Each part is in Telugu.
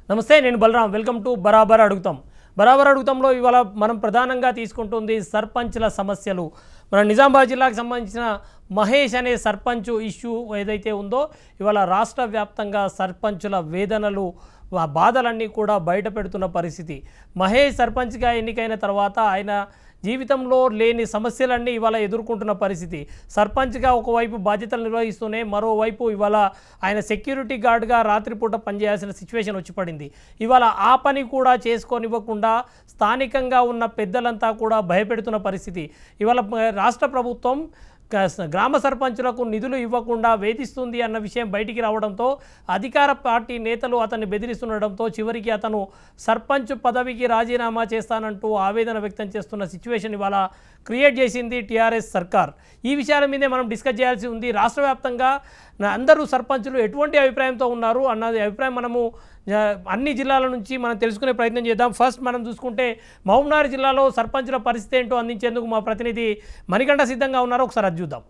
నమస్తే నేను బలరాం వెల్కమ్ టు బరాబర్ అడుగుతాం బరాబర్ అడుగుతాంలో ఇవాళ మనం ప్రధానంగా తీసుకుంటుంది సర్పంచ్ల సమస్యలు మన నిజామాబాద్ జిల్లాకు సంబంధించిన మహేష్ అనే సర్పంచ్ ఇష్యూ ఏదైతే ఉందో ఇవాళ రాష్ట్ర వ్యాప్తంగా సర్పంచుల వేదనలు ఆ బాధలన్నీ కూడా బయట పెడుతున్న పరిస్థితి మహేష్ సర్పంచ్గా ఎన్నికైన తర్వాత ఆయన జీవితంలో లేని సమస్యలన్నీ ఇవాళ ఎదుర్కొంటున్న పరిస్థితి సర్పంచ్గా ఒకవైపు బాధ్యతలు నిర్వహిస్తూనే మరోవైపు ఇవాళ ఆయన సెక్యూరిటీ గార్డ్గా రాత్రిపూట పనిచేయాల్సిన సిచ్యువేషన్ వచ్చి పడింది ఇవాళ ఆ పని కూడా చేసుకోనివ్వకుండా స్థానికంగా ఉన్న పెద్దలంతా కూడా భయపెడుతున్న పరిస్థితి ఇవాళ మ- రాష్ట్ర ప్రభుత్వం క- గ్రామ సర్పంచులకు నిధులు ఇవ్వకుండా వేధిస్తుంది అన్న విషయం బయటికి రావడంతో అధికార పార్టీ నేతలు అతన్ని బెదిరిస్తుండడంతో చివరికి అతను సర్పంచ్ పదవికి రాజీనామా చేస్తానంటూ ఆవేదన వ్యక్తం చేస్తున్న సిచ్యువేషన్ ఇవాళ క్రియేట్ చేసింది టీఆర్ఎస్ సర్కార్ ఈ విషయాల మీదే మనం డిస్కస్ చేయాల్సి ఉంది రాష్ట్ర వ్యాప్తంగా నా- అందరూ సర్పంచులు ఎటువంటి అభిప్రాయంతో ఉన్నారు అన్నది అభిప్రాయం మనము ఆ, అన్ని జిల్లాల నుంచి మనం తెలుసుకునే ప్రయత్నం చేద్దాం ఫస్ట్ మనం చూసుకుంటే మహబూబ్నగర్ జిల్లాలో సర్పంచుల పరిస్థితి ఏంటో అందించేందుకు మా ప్రతినిధి మణికంఠ సిద్ధంగా ఉన్నారు ఒకసారి అది చూద్దాం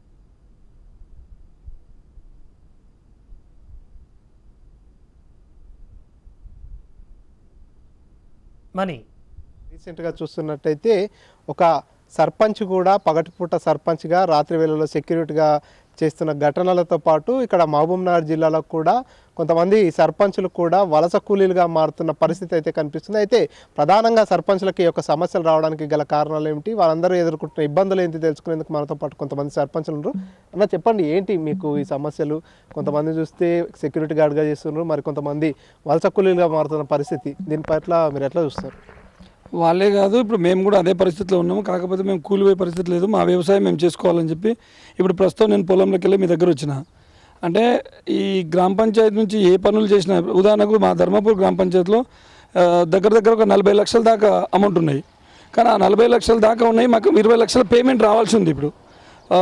మనీ రీసెంట్గా చూస్తున్నట్టయితే ఒక సర్పంచ్ కూడా పగటిపూట సర్పంచ్గా రాత్రి వేళలో సెక్యూరిటీగా చేస్తున్న ఘటనలతో పాటు ఇక్కడ మహబూబ్నగర్ జిల్లాలో కూడా కొంతమంది సర్పంచులు కూడా వలస కూలీలుగా మారుతున్న పరిస్థితి అయితే కనిపిస్తుంది అయితే ప్రధానంగా సర్పంచులకి ఈ యొక్క సమస్యలు రావడానికి గల కారణాలు ఏమిటి వాళ్ళందరూ ఎదుర్కొంటున్న ఇబ్బందులు ఏంటి తెలుసుకునేందుకు మనతో పాటు కొంతమంది సర్పంచులు ఉన్నారు అన్న చెప్పండి ఏంటి మీకు ఈ సమస్యలు కొంతమంది చూస్తే సెక్యూరిటీ గార్డ్గా చేస్తున్నారు మరి కొంతమంది వలస కూలీలుగా మారుతున్న పరిస్థితి దీని పట్ల మీరు ఎట్లా చూస్తారు వాళ్ళే కాదు ఇప్పుడు మేము కూడా అదే పరిస్థితిలో ఉన్నాము కాకపోతే మేము కూలిపోయే పరిస్థితి లేదు మా వ్యవసాయం మేము చేసుకోవాలని చెప్పి ఇప్పుడు ప్రస్తుతం నేను పొలంలోకి వెళ్ళి మీ దగ్గర వచ్చిన అంటే ఈ గ్రామ పంచాయతీ నుంచి ఏ పనులు చేసినా ఉదాహరణకు మా ధర్మపూర్ గ్రామ పంచాయతీలో ఆ, దగ్గర దగ్గర ఒక నలభై లక్షల దాకా అమౌంట్ ఉన్నాయి కానీ ఆ నలభై లక్షల దాకా ఉన్నాయి మాకు ఇరవై లక్షల పేమెంట్ రావాల్సి ఉంది ఇప్పుడు ఆ,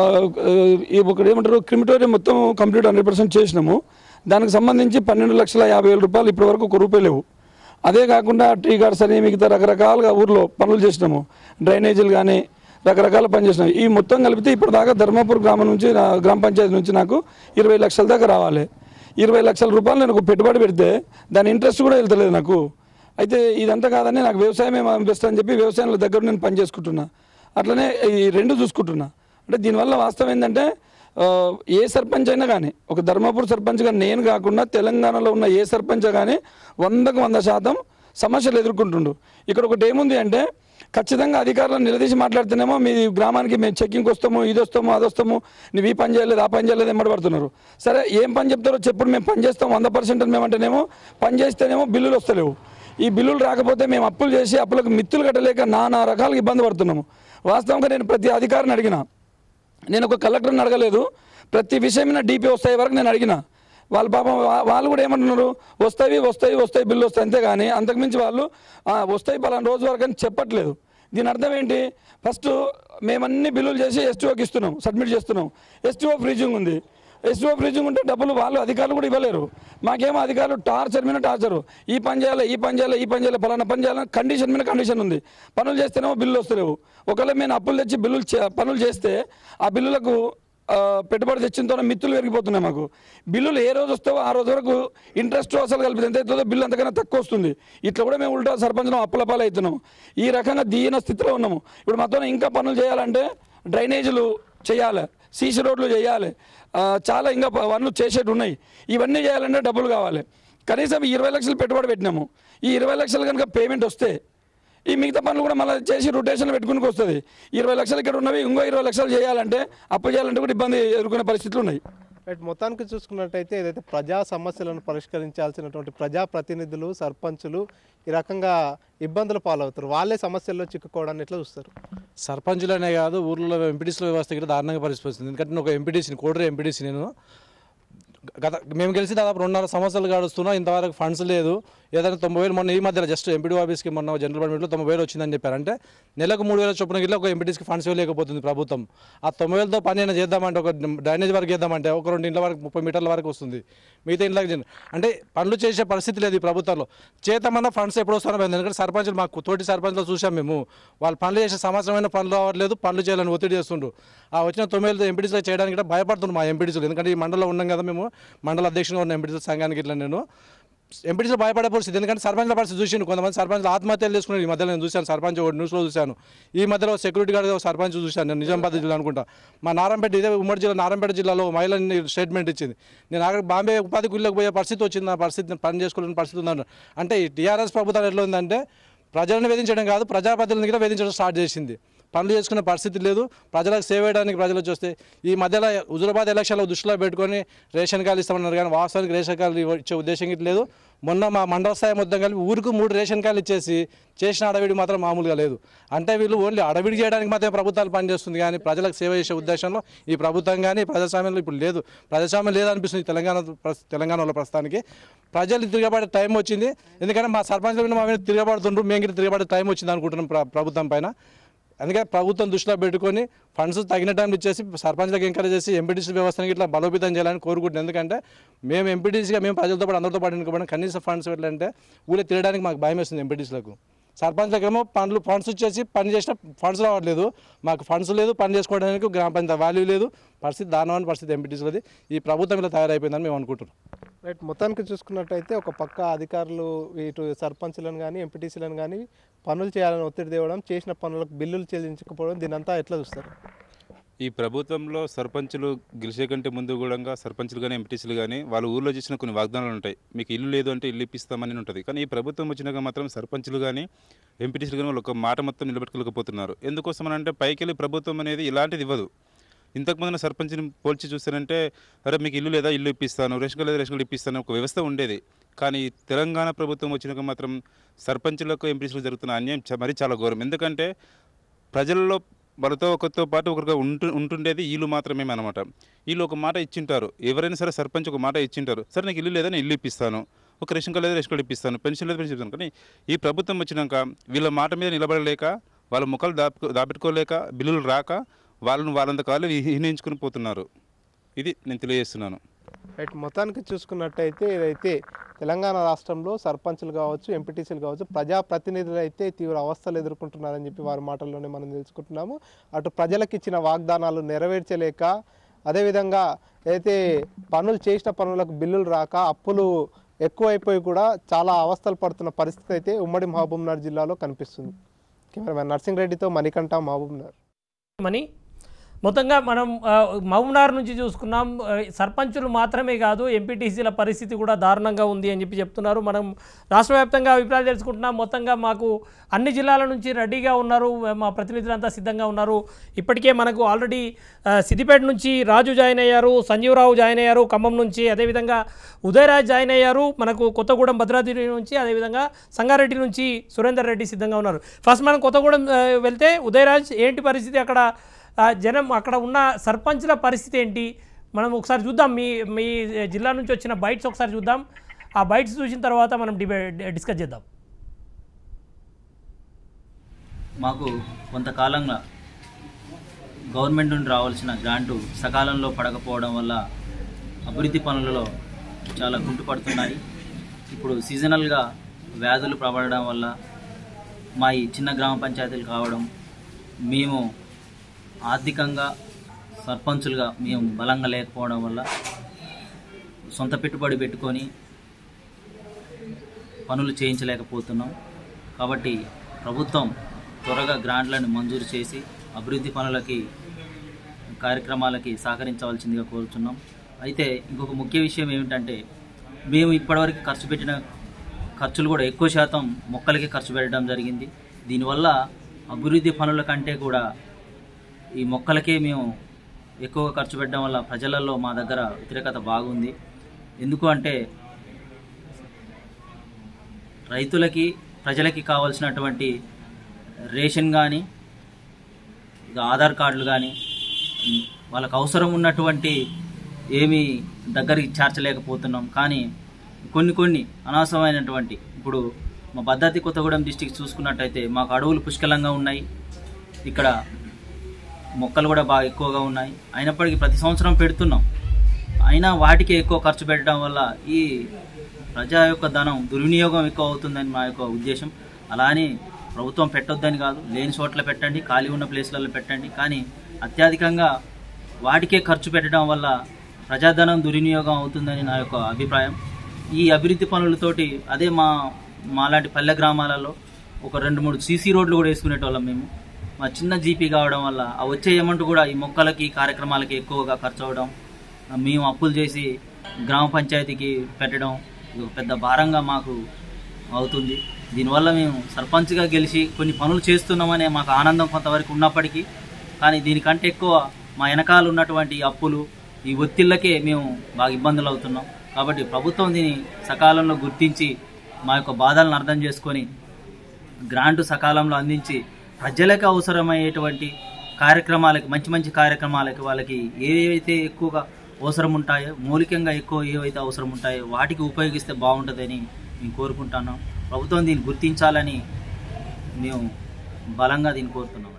ఈ ఒకటి ఏమంటారు క్రిమిటోరియం మొత్తం కంప్లీట్ హండ్రెడ్ పర్సెంట్ చేసినాము దానికి సంబంధించి పన్నెండు లక్షల యాభై వేల రూపాయలు ఇప్పటి వరకు ఒక రూపాయి లేవు అదే కాకుండా ట్రీ గార్డ్స్ అని మిగతా రకరకాలుగా ఊర్లో పనులు చేసినాము డ్రైనేజీలు కానీ రకరకాల పని చేసినాము ఈ మొత్తం కలిపితే ఇప్పటిదాకా ధర్మాపూర్ గ్రామం నుంచి నా గ్రామ పంచాయతీ నుంచి నాకు ఇరవై లక్షల దాకా రావాలి ఇరవై లక్షల రూపాయలు నేను ఒక పెట్టుబడి పెడితే దాని ఇంట్రెస్ట్ కూడా వెళ్తలేదు నాకు అయితే ఇదంతా కాదని నాకు వ్యవసాయమే బెస్ట్ అని చెప్పి వ్యవసాయంలో దగ్గర నేను పని చేసుకుంటున్నా అట్లనే ఈ రెండు చూసుకుంటున్నా అంటే దీనివల్ల వాస్తవం ఏంటంటే ఆ, ఏ సర్పంచ్ అయినా కానీ ఒక ధర్మాపూర్ సర్పంచ్గా నేను కాకుండా తెలంగాణలో ఉన్న ఏ సర్పంచ్ కానీ వందకు వంద శాతం సమస్యలు ఎదుర్కొంటుండు ఇక్కడ ఒకటి ఏముంది అంటే ఖచ్చితంగా అధికారులను నిలదీసి మాట్లాడితేనేమో మీ గ్రామానికి మేము చెక్కింగ్కి వస్తాము ఇది వస్తాము అది వస్తాము నువ్వు ఈ పని చేయలేదు ఆ పని చేయలేదు ఎమ్మడి పడుతున్నారు సరే ఏం పని చెప్తారో చెప్పుడు మేము పని చేస్తాం వంద పర్సెంట్ అని మేమంటేనేమో పని చేస్తేనేమో బిల్లులు వస్తలేవు ఈ బిల్లులు రాకపోతే మేము అప్పులు చేసి అప్పులకు మిత్తులు కట్టలేక నానా రకాలుగా ఇబ్బంది పడుతున్నాము వాస్తవంగా నేను ప్రతి అధికారిని అడిగినా నేను ఒక కలెక్టర్ని అడగలేదు ప్రతి విషయం మీద డీపీ వస్తాయి వరకు నేను అడిగిన వాళ్ళ పాపం వా- వాళ్ళు కూడా ఏమంటున్నారు వస్తాయి వస్తాయి వస్తాయి బిల్లు వస్తాయి అంతేగాని అంతకుమించి వాళ్ళు "ఆ, వస్తాయి పలానా రోజు వరకు అని చెప్పట్లేదు దీని అర్థం ఏంటి ఫస్ట్ మేమన్ని బిల్లులు చేసి ఎస్టీఓకి ఇస్తున్నాం సబ్మిట్ చేస్తున్నాం ఎస్టీఓ ఫ్రీజింగ్ ఉంది ఎస్టీఓ ఫ్రీజింగ్ ఉంటే డబ్బులు వాళ్ళు అధికారులు కూడా ఇవ్వలేరు మాకేమో అధికారులు టార్చర్ మీద టార్చర్ ఈ పని చేయాలి ఈ పని చేయాలి ఈ పని చేయాలి పలానా పని చేయాలని కండిషన్ మీద కండిషన్ ఉంది పనులు చేస్తేనేమో బిల్లు వస్తలేవు ఒకవేళ మేము అప్పులు తెచ్చి బిల్లులు చే- పనులు చేస్తే ఆ బిల్లులకు ఆ, పెట్టుబడి తెచ్చిన మిత్తులు పెరిగిపోతున్నాయి మాకు బిల్లులు ఏ రోజు వస్తావో ఆ రోజు వరకు ఇంట్రెస్ట్ అసలు కలిపి ఎంత అవుతుందో బిల్లు అంతకన్నా తక్కువ వస్తుంది ఇట్లా కూడా మేము ఉల్టా సర్పంచం అప్పులపాలు అవుతున్నాము ఈ రకంగా దీన స్థితిలో ఉన్నాము ఇప్పుడు మాతో ఇంకా పనులు చేయాలంటే డ్రైనేజీలు చేయాలి సీసీ రోడ్లు చేయాలి ఆ, చాలా ఇంకా ప- పనులు చేసేటి ఉన్నాయి ఇవన్నీ చేయాలంటే డబ్బులు కావాలి కనీసం ఈ ఇరవై లక్షలు పెట్టుబడి పెట్టినాము ఈ ఇరవై లక్షలు కనుక పేమెంట్ వస్తే ఈ మిగతా పనులు కూడా మళ్ళీ చేసి రొటేషన్ పెట్టుకుని వస్తుంది ఇరవై లక్షలు ఇక్కడ ఉన్నవి ఇంకో ఇరవై లక్షలు చేయాలంటే అప్పు చేయాలంటే కూడా ఇబ్బంది ఎదుర్కొనే పరిస్థితులు ఉన్నాయి రైట్ మొత్తానికి చూసుకున్నట్టయితే ఏదైతే ప్రజా సమస్యలను పరిష్కరించాల్సినటువంటి ప్రజాప్రతినిధులు సర్పంచులు ఈ రకంగా ఇబ్బందులు పాలవుతారు వాళ్ళే సమస్యల్లో చిక్కుకోవడాన్ని ఎట్లా చూస్తారు సర్పంచులనే కాదు ఊర్లలో ఎంపీటీసీల వ్యవస్థ కూడా దారుణంగా పరిస్థితి ఎందుకంటే నేను ఒక ఎంపీటీసీని కోడరే ఎంపీటీసీ నేను గత మేము గెలిచి దాదాపు రెండున్నర సంవత్సరాలు గడుస్తున్నా ఇంతవరకు ఫండ్స్ లేదు ఏదైనా తొంభై వేలు మొన్న ఈ మధ్యలో జస్ట్ ఎంపీడీ ఆఫీస్కి మొన్న జనరల్ డిపార్ట్మెంట్లో తొంభై వేలు వచ్చిందని చెప్పారు అంటే నెలకు మూడు వేల చొప్పున గిట్ల ఒక ఎంపీటీస్కి ఫండ్స్ ఇవ్వలేకపోతుంది ప్రభుత్వం ఆ తొంభై వేలతో పని అయినా చేద్దామంటే ఒక డ్రైనేజ్ వరకు చేద్దామంటే ఒక రెండు ఇంట్ల వరకు ముప్పై మీటర్ల వరకు వస్తుంది మిగతా ఇంట్లోకి జన- అంటే పనులు చేసే పరిస్థితి లేదు ఈ ప్రభుత్వంలో చేతమన్న ఫండ్స్ ఎప్పుడు వస్తానో పోయింది. ఎందుకంటే సర్పంచులు మాకు తోటి సర్పంచ్లో చూసాం మేము వాళ్ళు పనులు చేసే సంవత్సరమైన పనులు రావట్లేదు పనులు చేయాలని ఒత్తిడి చేస్తుండ్రు ఆ వచ్చిన తొమ్మిది వేలతో ఎంపీటీసీలో చేయడానికి కూడా భయపడుతున్నాం మా ఎంపీటీసీలు ఎందుకంటే ఈ మండలంలో ఉన్నాం కదా మేము మండల అధ్యక్షుడిగా ఉన్న ఎంపీటీసీ సంఘానికి ఇట్లా నేను ఎంపీటీసీలో భయపడే పరిస్థితి ఎందుకంటే సర్పంచ్ల పరిస్థితి చూసిండు కొంతమంది సర్పంచ్లు ఆత్మహత్యలు చేసుకున్నారు ఈ మధ్యలో నేను చూశాను సర్పంచ్ ఒకటి న్యూస్లో చూశాను ఈ మధ్యలో సెక్యూరిటీ గార్డ్ ఒక సర్పంచ్ చూశాను నేను నిజామాబాద్ జిల్లా అనుకుంటా మా నారాయణపేట ఇదే ఉమ్మడి జిల్లా నారాయణపేట జిల్లాలో ఒక మహిళ స్టేట్మెంట్ ఇచ్చింది నేను అక్కడ బాంబే ఉపాధి కూలీలకు పోయే పరిస్థితి వచ్చింది నా పరిస్థితి నేను పని చేసుకోలేని పరిస్థితి ఉందంట అంటే ఈ టీఆర్ఎస్ ప్రభుత్వం ఎట్లా ఉందంటే ప్రజలను వేధించడం కాదు ప్రజాప్రతినిధులను కూడా వేధించడం స్టార్ట్ చేసింది పనులు చేసుకునే పరిస్థితి లేదు ప్రజలకు సేవ చేయడానికి ప్రజలు వచ్చి వస్తే ఈ మధ్యలో హుజురాబాద్ ఎలక్షన్లో దృష్టిలో పెట్టుకొని రేషన్ కార్డు ఇస్తామన్నారు కానీ వాస్తవానికి రేషన్ కార్డు ఇవ్వ- ఇచ్చే ఉద్దేశం ఇట్లా లేదు మొన్న మా మండల స్థాయి మొత్తం కలిపి ఊరికి మూడు రేషన్ కార్డులు ఇచ్చేసి చేసిన అడవిడి మాత్రం మామూలుగా లేదు అంటే వీళ్ళు ఓన్లీ అడవిడి చేయడానికి మాత్రమే ప్రభుత్వాలు పనిచేస్తుంది కానీ ప్రజలకు సేవ చేసే ఉద్దేశంలో ఈ ప్రభుత్వం కానీ ప్రజాస్వామ్యంలో ఇప్పుడు లేదు ప్రజాస్వామ్యం లేదనిపిస్తుంది ఈ తెలంగాణ ప్రస్- తెలంగాణలో ప్రస్తుతానికి ప్రజలు తిరగబడే టైం వచ్చింది ఎందుకంటే మా సర్పంచ్లు కూడా మా మీద తిరగబడుతుండ్రు మేము కూడా తిరగబడే టైం వచ్చింది అనుకుంటున్నాం ప్ర- ప్రభుత్వం పైన అందుకే ప్రభుత్వం దృష్టిలో పెట్టుకొని ఫండ్స్ తగిన టైంలో ఇచ్చేసి సర్పంచ్లకు ఎంకరేజ్ చేసి ఎంపీటీసీ వ్యవస్థను ఇట్లా బలోపేతం చేయాలని కోరుకుంటున్నాం ఎందుకంటే మేము ఎంపీటీసీగా మేము ప్రజలతో పాటు అందరితో పాటు ఎన్నుకోవడం కనీస ఫండ్స్ పెట్టాలంటే ఊళ్ళో తిరగడానికి మాకు భయం వేస్తుంది ఎంపీటీసీలకు సర్పంచ్లకేమో పనులు ఫండ్స్ వచ్చేసి పని చేసిన ఫండ్స్ రావట్లేదు మాకు ఫండ్స్ లేదు పని చేసుకోవడానికి గ్రామ పంచాయతీ వాల్యూ లేదు పరిస్థితి దారుణమైన పరిస్థితి ఎంపీటీసీలది ఈ ప్రభుత్వం ఇలా తయారైపోయిందని మేము అనుకుంటున్నాం రైట్ మొత్తానికి చూసుకున్నట్టయితే ఒక పక్క అధికారులు ఇటు సర్పంచ్లను కానీ ఎంపీటీసీలను కానీ పనులు చేయాలని ఒత్తిడి తేవడం చేసిన పనులకు బిల్లులు చెల్లించకపోవడం దీనంతా ఎట్లా చూస్తారు ఈ ప్రభుత్వంలో సర్పంచులు గెలిచే కంటే ముందు కూడా సర్పంచులు కానీ ఎంపీటీసీలు కానీ వాళ్ళ ఊర్లో చేసిన కొన్ని వాగ్దానాలు ఉంటాయి మీకు ఇల్లు లేదు అంటే ఇల్లు ఇప్పిస్తామని ఉంటుంది కానీ ఈ ప్రభుత్వం వచ్చినాక మాత్రం సర్పంచులు కానీ ఎంపీటీసీలు కానీ వాళ్ళు ఒక మాట మొత్తం నిలబెట్టుకోలేకపోతున్నారు ఎందుకోసం అని అంటే పైకి వెళ్ళి ప్రభుత్వం అనేది ఇలాంటిది ఇవ్వదు ఇంతకుముందు సర్పంచ్ని పోల్చి చూస్తానంటే అరే మీకు ఇల్లు లేదా ఇల్లు ఇప్పిస్తాను రేషన్ కార్డు లేదా రేషన్ కార్డు ఇప్పిస్తాను ఒక వ్యవస్థ ఉండేది కానీ తెలంగాణ ప్రభుత్వం వచ్చినాక మాత్రం సర్పంచులకు ఎంపీటీసీలకు జరుగుతున్న అన్యాయం చ- మరీ చాలా ఘోరం ఎందుకంటే ప్రజల్లో వాళ్ళతో ఒకరితో పాటు ఒకరిగా ఉంటు ఉంటుండేది వీళ్ళు మాత్రమే అనమాట వీళ్ళు ఒక మాట ఇచ్చింటారు ఎవరైనా సరే సర్పంచ్ ఒక మాట ఇచ్చింటారు సరే నీకు ఇల్లు లేదా నేను ఇల్లు ఇప్పిస్తాను ఒక రేషన్ కార్డు లేదా రేషన్ కార్డు ఇప్పిస్తాను పెన్షన్ లేదా పెన్షన్ ఇప్పిస్తాను కానీ ఈ ప్రభుత్వం వచ్చినాక వీళ్ళ మాట మీద నిలబడలేక వాళ్ళ ముఖాలు దాపు దాపెట్టుకోలేక బిల్లులు రాక వాళ్ళను వాళ్ళంత కాళ్ళు హీనించుకుని పోతున్నారు ఇది నేను తెలియజేస్తున్నాను రైట్ మొత్తానికి చూసుకున్నట్టయితే ఏదైతే తెలంగాణ రాష్ట్రంలో సర్పంచులు కావచ్చు ఎంపీటీసీలు కావచ్చు ప్రజాప్రతినిధులు అయితే తీవ్ర అవస్థలు ఎదుర్కొంటున్నారని చెప్పి వారి మాటల్లోనే మనం తెలుసుకుంటున్నాము అటు ప్రజలకు ఇచ్చిన వాగ్దానాలు నెరవేర్చలేక అదేవిధంగా అయితే పనులు చేసిన పనులకు బిల్లులు రాక అప్పులు ఎక్కువైపోయి కూడా చాలా అవస్థలు పడుతున్న పరిస్థితి అయితే ఉమ్మడి మహబూబ్నగర్ జిల్లాలో కనిపిస్తుంది కెమెరామెన్ నర్సింగ్ రెడ్డితో మణికంఠ మహబూబ్నగర్ అని మొత్తంగా మనం ఆ, మహబూబ్నగర్ నుంచి చూసుకున్నాం ఆ, సర్పంచులు మాత్రమే కాదు ఎంపీటీసీల పరిస్థితి కూడా దారుణంగా ఉంది అని చెప్పి చెప్తున్నారు మనం రాష్ట్ర వ్యాప్తంగా అభిప్రాయాలు తెలుసుకుంటున్నాం మొత్తంగా మాకు అన్ని జిల్లాల నుంచి రెడీగా ఉన్నారు మా ప్రతినిధులంతా సిద్ధంగా ఉన్నారు ఇప్పటికే మనకు ఆల్రెడీ ఆ, సిద్దిపేట నుంచి రాజు జాయిన్ అయ్యారు సంజీవరావు జాయిన్ అయ్యారు ఖమ్మం నుంచి అదేవిధంగా ఉదయరాజ్ జాయిన్ అయ్యారు మనకు కొత్తగూడెం భద్రాద్రి నుంచి అదేవిధంగా సంగారెడ్డి నుంచి సురేందర్ రెడ్డి సిద్ధంగా ఉన్నారు ఫస్ట్ మనం కొత్తగూడెం ఆ, వెళ్తే ఉదయరాజ్ ఏంటి పరిస్థితి అక్కడ ఆ, జనం అక్కడ ఉన్న సర్పంచ్ల పరిస్థితి ఏంటి మనం ఒకసారి చూద్దాం మీ మీ జిల్లా నుంచి వచ్చిన బైట్స్ ఒకసారి చూద్దాం ఆ బైట్స్ చూసిన తర్వాత మనం డిబేట్ డిస్కస్ చేద్దాం మాకు కొంతకాలంగా గవర్నమెంట్ నుండి రావాల్సిన గ్రాంటు సకాలంలో పడకపోవడం వల్ల అభివృద్ధి పనులలో చాలా కుంటుపడుతున్నాయి ఇప్పుడు సీజనల్గా వ్యాధులు ప్రబడడం వల్ల మా ఈ చిన్న గ్రామ పంచాయతీలు కావడం మేము ఆర్థికంగా సర్పంచులుగా మేము బలంగా లేకపోవడం వల్ల సొంత పెట్టుబడి పెట్టుకొని పనులు చేయించలేకపోతున్నాం కాబట్టి ప్రభుత్వం త్వరగా గ్రాంట్లను మంజూరు చేసి అభివృద్ధి పనులకి కార్యక్రమాలకి సహకరించవలసిందిగా కోరుతున్నాం అయితే ఇంకొక ముఖ్య విషయం ఏమిటంటే మేము ఇప్పటివరకు ఖర్చు పెట్టిన ఖర్చులు కూడా ఎక్కువ శాతం మొక్కలకి ఖర్చు పెట్టడం జరిగింది దీనివల్ల అభివృద్ధి పనుల కంటే కూడా ఈ మొక్కలకే మేము ఎక్కువగా ఖర్చు పెట్టడం వల్ల ప్రజలలో మా దగ్గర వ్యతిరేకత బాగుంది ఎందుకు అంటే రైతులకి ప్రజలకి కావాల్సినటువంటి రేషన్ కానీ ఇక ఆధార్ కార్డులు కానీ వాళ్ళకు అవసరం ఉన్నటువంటి ఏమీ దగ్గరికి చేర్చలేకపోతున్నాం కానీ కొన్ని కొన్ని అనవసరమైనటువంటి ఇప్పుడు మా భద్రాద్రి కొత్తగూడెం డిస్టిక్ చూసుకున్నట్టయితే మాకు అడవులు పుష్కలంగా ఉన్నాయి ఇక్కడ మొక్కలు కూడా బాగా ఎక్కువగా ఉన్నాయి అయినప్పటికీ ప్రతి సంవత్సరం పెడుతున్నాం అయినా వాటికి ఎక్కువ ఖర్చు పెట్టడం వల్ల ఈ ప్రజా యొక్క ధనం దుర్వినియోగం ఎక్కువ అవుతుందని మా యొక్క ఉద్దేశం అలా అని ప్రభుత్వం పెట్టొద్దని కాదు లేని చోట్ల పెట్టండి ఖాళీ ఉన్న ప్లేస్లలో పెట్టండి కానీ అత్యధికంగా వాటికే ఖర్చు పెట్టడం వల్ల ప్రజాధనం దుర్వినియోగం అవుతుందని నా యొక్క అభిప్రాయం ఈ అభివృద్ధి పనులతోటి అదే మా మాలాంటి పల్లె గ్రామాలలో ఒక రెండు మూడు సీసీ రోడ్లు కూడా వేసుకునేటోళ్ళం మేము మా చిన్న జీపీ కావడం వల్ల ఆ వచ్చే అమౌంట్ కూడా ఈ మొక్కలకి కార్యక్రమాలకి ఎక్కువగా ఖర్చు అవడం మేము అప్పులు చేసి గ్రామ పంచాయతీకి పెట్టడం ఇది ఒక పెద్ద భారంగా మాకు అవుతుంది దీనివల్ల మేము సర్పంచ్గా గెలిచి కొన్ని పనులు చేస్తున్నామనే మాకు ఆనందం కొంతవరకు ఉన్నప్పటికీ కానీ దీనికంటే ఎక్కువ మా వెనకాల ఉన్నటువంటి ఈ అప్పులు ఈ ఒత్తిళ్ళకే మేము బాగా ఇబ్బందులు అవుతున్నాం కాబట్టి ప్రభుత్వం దీన్ని సకాలంలో గుర్తించి మా యొక్క బాధలను అర్థం చేసుకొని గ్రాంట్ సకాలంలో అందించి ప్రజలకు అవసరమయ్యేటువంటి కార్యక్రమాలకి మంచి మంచి కార్యక్రమాలకి వాళ్ళకి ఏవైతే ఎక్కువగా అవసరం ఉంటాయో మౌలికంగా ఎక్కువ ఏవైతే అవసరం ఉంటాయో వాటికి ఉపయోగిస్తే బాగుంటుందని మేము కోరుకుంటున్నాం ప్రభుత్వం దీన్ని గుర్తించాలని మేము బలంగా దీన్ని కోరుతున్నామండి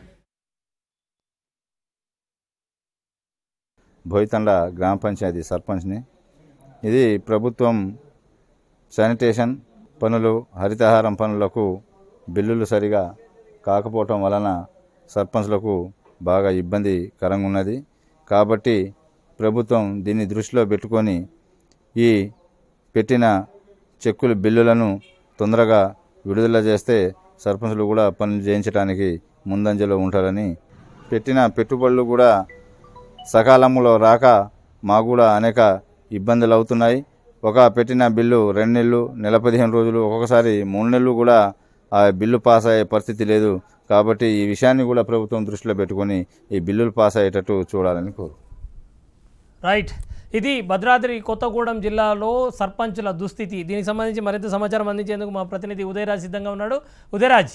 భోయితండ్ల గ్రామ పంచాయతీ సర్పంచ్ని ఇది ప్రభుత్వం శానిటేషన్ పనులు హరితహారం పనులకు బిల్లులు సరిగా కాకపోవటం వలన సర్పంచ్లకు బాగా ఇబ్బందికరంగా ఉన్నది కాబట్టి ప్రభుత్వం దీన్ని దృష్టిలో పెట్టుకొని ఈ పెట్టిన చెక్కుల బిల్లులను తొందరగా విడుదల చేస్తే సర్పంచులు కూడా పనులు చేయించడానికి ముందంజలో ఉంటారని పెట్టిన పెట్టుబడులు కూడా సకాలంలో రాక మాకు కూడా అనేక ఇబ్బందులు అవుతున్నాయి ఒక పెట్టిన బిల్లు రెండు నెలలు నెల పదిహేను రోజులు ఒక్కొక్కసారి మూడు నెలలు కూడా ఆ బిల్లు పాస్ అయ్యే పరిస్థితి లేదు కాబట్టి ఈ విషయాన్ని కూడా ప్రభుత్వం దృష్టిలో పెట్టుకొని ఈ బిల్లులు పాస్ అయ్యేటట్టు చూడాలని కోరు రైట్ ఇది భద్రాద్రి కొత్తగూడెం జిల్లాలో సర్పంచుల దుస్థితి దీనికి సంబంధించి మరింత సమాచారం అందించేందుకు మా ప్రతినిధి ఉదయరాజ్ సిద్ధంగా ఉన్నాడు ఉదయరాజ్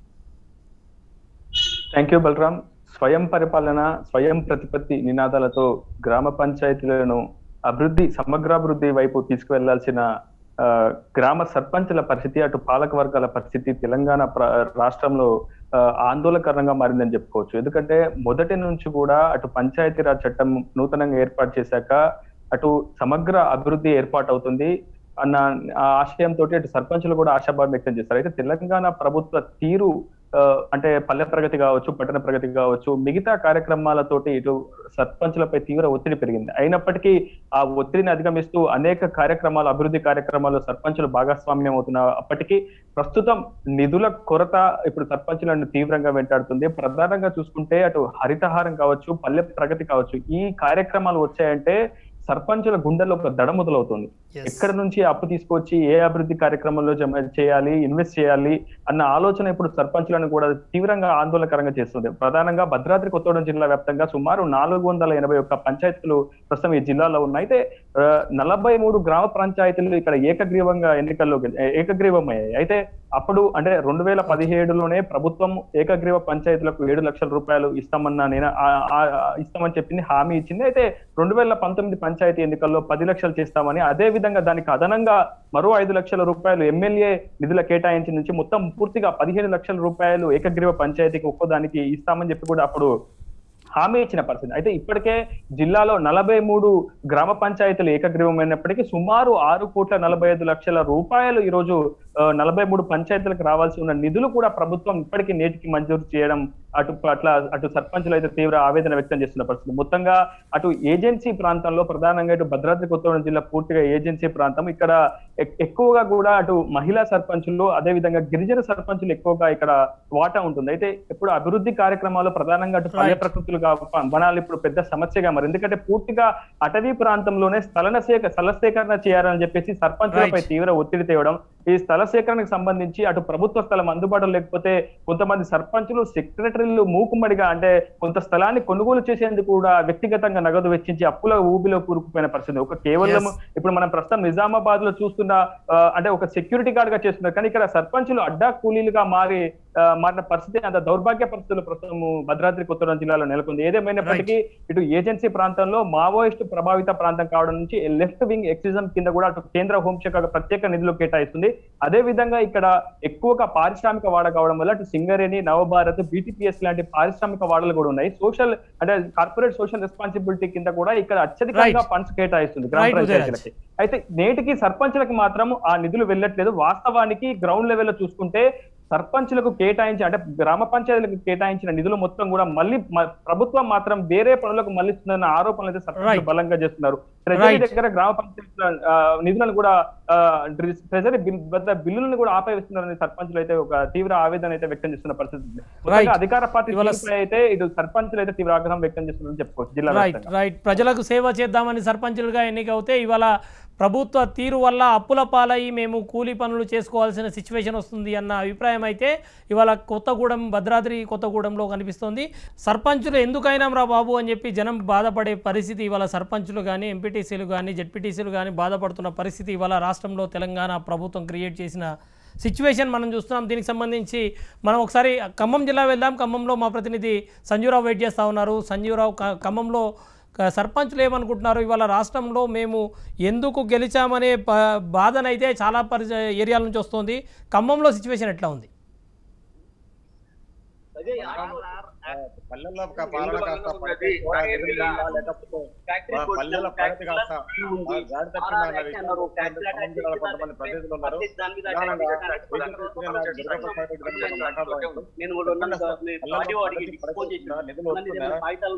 థ్యాంక్ యూ బలరాం స్వయం పరిపాలన స్వయం ప్రతిపత్తి నినాదాలతో గ్రామ పంచాయతీలను అభివృద్ధి సమగ్రాభివృద్ధి వైపు తీసుకువెళ్లాల్సిన ఆ, గ్రామ సర్పంచుల పరిస్థితి అటు పాలక వర్గాల పరిస్థితి తెలంగాణ ప్ర- రాష్ట్రంలో ఆ, ఆందోళనకరంగా మారిందని చెప్పుకోవచ్చు ఎందుకంటే మొదటి నుంచి కూడా అటు పంచాయతీరాజ్ చట్టం నూతనంగా ఏర్పాటు చేశాక అటు సమగ్ర అభివృద్ధి ఏర్పాటు అవుతుంది అన్న ఆ ఆశయంతో అటు సర్పంచులు కూడా ఆశాభావం వ్యక్తం చేస్తారు అయితే తెలంగాణ ప్రభుత్వ తీరు ఆ, అంటే పల్లె ప్రగతి కావచ్చు పట్టణ ప్రగతి కావచ్చు మిగతా కార్యక్రమాలతోటి ఇటు సర్పంచులపై తీవ్ర ఒత్తిడి పెరిగింది అయినప్పటికీ ఆ ఒత్తిడిని అధిగమిస్తూ అనేక కార్యక్రమాలు అభివృద్ధి కార్యక్రమాలు సర్పంచులు భాగస్వామ్యం అవుతున్న అప్పటికీ ప్రస్తుతం నిధుల కొరత ఇప్పుడు సర్పంచులను తీవ్రంగా వెంటాడుతుంది ప్రధానంగా చూసుకుంటే అటు హరితహారం కావచ్చు పల్లె ప్రగతి కావచ్చు ఈ కార్యక్రమాలు వచ్చాయంటే సర్పంచుల గుండెల్లో ఒక దడ మొదలవుతుంది ఎక్కడ నుంచి అప్పు తీసుకొచ్చి ఏ అభివృద్ధి కార్యక్రమంలో జమ చేయాలి ఇన్వెస్ట్ చేయాలి అన్న ఆలోచన ఇప్పుడు సర్పంచులను కూడా తీవ్రంగా ఆందోళనకరంగా చేస్తుంది ప్రధానంగా భద్రాద్రి కొత్తగూడెం జిల్లా వ్యాప్తంగా సుమారు నాలుగు వందల ఎనభై ఒక్క పంచాయతీలు ప్రస్తుతం ఈ జిల్లాలో ఉన్నాయి అయితే ఆ, నలభై మూడు గ్రామ పంచాయతీలు ఇక్కడ ఏకగ్రీవంగా ఎన్నికల్లో గె- ఏకగ్రీవం అయ్యాయి అయితే అప్పుడు అంటే రెండు వేల పదిహేడులోనే ప్రభుత్వం ఏకగ్రీవ పంచాయతీలకు ఏడు లక్షల రూపాయలు ఇస్తామన్న నేను ఆ- ఆ- ఆ ఇస్తామని చెప్పింది హామీ ఇచ్చింది అయితే రెండు వేల పంతొమ్మిది పంచాయతీ ఎన్నికల్లో పది లక్షలు చేస్తామని అదే విధంగా దానికి అదనంగా మరో ఐదు లక్షల రూపాయలు ఎమ్మెల్యే నిధుల కేటాయించి నుంచి మొత్తం పూర్తిగా పదిహేను లక్షల రూపాయలు ఏకగ్రీవ పంచాయతీకి ఒక్కోదానికి ఇస్తామని చెప్పి కూడా అప్పుడు హామీ ఇచ్చిన పరిస్థితి అయితే ఇప్పటికే జిల్లాలో నలభై మూడు గ్రామ పంచాయతీలు ఏకగ్రీవమైనప్పటికీ సుమారు ఆరు కోట్ల నలభై ఐదు లక్షల రూపాయలు ఈ రోజు ఆ, నలభై మూడు పంచాయతీలకు రావాల్సి ఉన్న నిధులు కూడా ప్రభుత్వం ఇప్పటికీ నేటికి మంజూరు చేయడం అటు అట్లా అటు సర్పంచులు అయితే తీవ్ర ఆవేదన వ్యక్తం చేస్తున్న పరిస్థితి మొత్తంగా అటు ఏజెన్సీ ప్రాంతంలో ప్రధానంగా ఇటు భద్రాద్రి కొత్తగూడెం జిల్లా పూర్తిగా ఏజెన్సీ ప్రాంతం ఇక్కడ ఎక్- ఎక్కువగా కూడా అటు మహిళా సర్పంచులు అదే విధంగా గిరిజన సర్పంచులు ఎక్కువగా ఇక్కడ వాటా ఉంటుంది అయితే ఇప్పుడు అభివృద్ధి కార్యక్రమాలు ప్రధానంగా అటు పల్లె ప్రకృతులు వనాలు ఇప్పుడు పెద్ద సమస్యగా మరి ఎందుకంటే పూర్తిగా అటవీ ప్రాంతంలోనే స్థల సేక స్థల సేకరణ చేయాలని చెప్పేసి సర్పంచులపై Right. తీవ్ర ఒత్తిడి తేవడం ఈ స్థల సేకరణకు సంబంధించి అటు ప్రభుత్వ స్థలం అందుబాటులో లేకపోతే కొంతమంది సర్పంచులు సెక్రటరీలు మూకుమ్మడిగా అంటే కొంత స్థలాన్ని కొనుగోలు చేసేందుకు కూడా వ్యక్తిగతంగా నగదు వెచ్చించి అప్పుల ఊబిలో కూరుకుపోయిన పరిస్థితి ఒక కేవలం ఇప్పుడు మనం ప్రస్తుతం నిజామాబాద్ లో చూస్తున్న ఆ, అంటే ఒక సెక్యూరిటీ గార్డ్ గా చేస్తున్నారు కానీ ఇక్కడ సర్పంచులు అడ్డా కూలీలుగా మారి ఆ, మారిన పరిస్థితి అంత దౌర్భాగ్య పరిస్థితులు ప్రస్తుతం భద్రాద్రి కొత్తగూడెం జిల్లాలో నెలకొంది ఏదేమైనప్పటికీ ఇటు ఏజెన్సీ ప్రాంతంలో మావోయిస్టు ప్రభావిత ప్రాంతం కావడం నుంచి లెఫ్ట్ వింగ్ ఎక్సిజం కింద కూడా అటు కేంద్ర హోంశాఖ ప్రత్యేక నిధులు కేటాయిస్తుంది అదే విధంగా ఇక్కడ ఎక్కువగా పారిశ్రామిక వాడ కావడం వల్ల అటు సింగరేణి నవభారత్ బీటీపీఎస్ లాంటి పారిశ్రామిక వాడలు కూడా ఉన్నాయి సోషల్ అంటే కార్పొరేట్ సోషల్ రెస్పాన్సిబిలిటీ కింద కూడా ఇక్కడ అత్యధికంగా Right. ఫండ్స్ కేటాయిస్తుంది గ్రామ Right, ఉదయరాజ్. పంచాయతీలకి అయితే నేటికి సర్పంచులకు మాత్రం ఆ నిధులు వెళ్ళట్లేదు వాస్తవానికి గ్రౌండ్ లెవెల్ లో చూసుకుంటే సర్పంచులకు కేటాయించి అంటే గ్రామ పంచాయతీలకు కేటాయించిన నిధులు మొత్తం కూడా మళ్ళీ మ- ప్రభుత్వం మాత్రం వేరే పనులకు మళ్ళిస్తుందన్న ఆరోపణలు అయితే సర్పంచులు Right. బలంగా చేస్తున్నారు ట్రెజరీ Right. దగ్గర గ్రామ పంచాయతీల ఆ, నిధులను కూడా ఆ, డ్రి- ట్రెజరీ బిల్ వద్ద బిల్లులను కూడా ఆపేస్తున్నారని సర్పంచులు అయితే ఒక తీవ్ర ఆవేదన అయితే వ్యక్తం చేస్తున్న పరిస్థితి ఉంది. మొత్తంగా Right. అధికార పార్టీ ఇవాళ తీరుపై అయితే ఇటు సర్పంచులు అయితే తీవ్ర ఆగ్రహం వ్యక్తం చేస్తున్నారని చెప్పుకోవచ్చు జిల్లా రైట్ వ్యాప్తంగా. రైట్ ప్రజలకు సేవ చేద్దామని సర్పంచులుగా ఎన్నికవుతే ఇవాళ ప్రభుత్వ తీరు వల్ల అప్పుల పాలయ్యి మేము కూలీ పనులు చేసుకోవాల్సిన సిచ్యువేషన్ వస్తుంది అన్న అభిప్రాయం అయితే ఇవాళ కొత్తగూడెం భద్రాద్రి కొత్తగూడెంలో కనిపిస్తోంది సర్పంచులు ఎందుకైనా రా బాబు అని చెప్పి జనం బాధపడే పరిస్థితి ఇవాళ సర్పంచులు కానీ ఎంపీటీసీలు కానీ జెడ్పీటీసీలు కానీ బాధపడుతున్న పరిస్థితి ఇవాళ రాష్ట్రంలో తెలంగాణ ప్రభుత్వం క్రియేట్ చేసిన సిచ్యువేషన్ మనం చూస్తున్నాం దీనికి సంబంధించి మనం ఒకసారి ఖమ్మం జిల్లా వెళ్దాం ఖమ్మంలో మా ప్రతినిధి సంజీవరావు వెయిట్ చేస్తూ ఉన్నారు సంజీవరావు క- ఖమ్మంలో క- సర్పంచ్లు ఏమనుకుంటున్నారు ఇవాళ రాష్ట్రంలో మేము ఎందుకు గెలిచామనే ప బాధనైతే చాలా పరి ఏరియాల నుంచి వస్తుంది ఖమ్మంలో సిచ్యువేషన్ ఎట్లా ఉంది పల్లెల్లో ఒక పాలన కాస్త పడితే కూడా నిధులు ఉందా లేకపోతే ఆ పల్లెల ప్రగతి కాస్త ఆ గాడి తప్పిందా అన్న విషయంలో ఖమ్మం జిల్లాలో కొంతమంది ప్రతినిధులు ఉన్నారు ప్రధానంగా వైద్యులు దుర్గాప్రసాద్ రెడ్డి గారు మాట్లాడుతూ పల్లెల్లో ప్రగతి పరిస్థితుల్లో నిధులు వస్తున్నాయా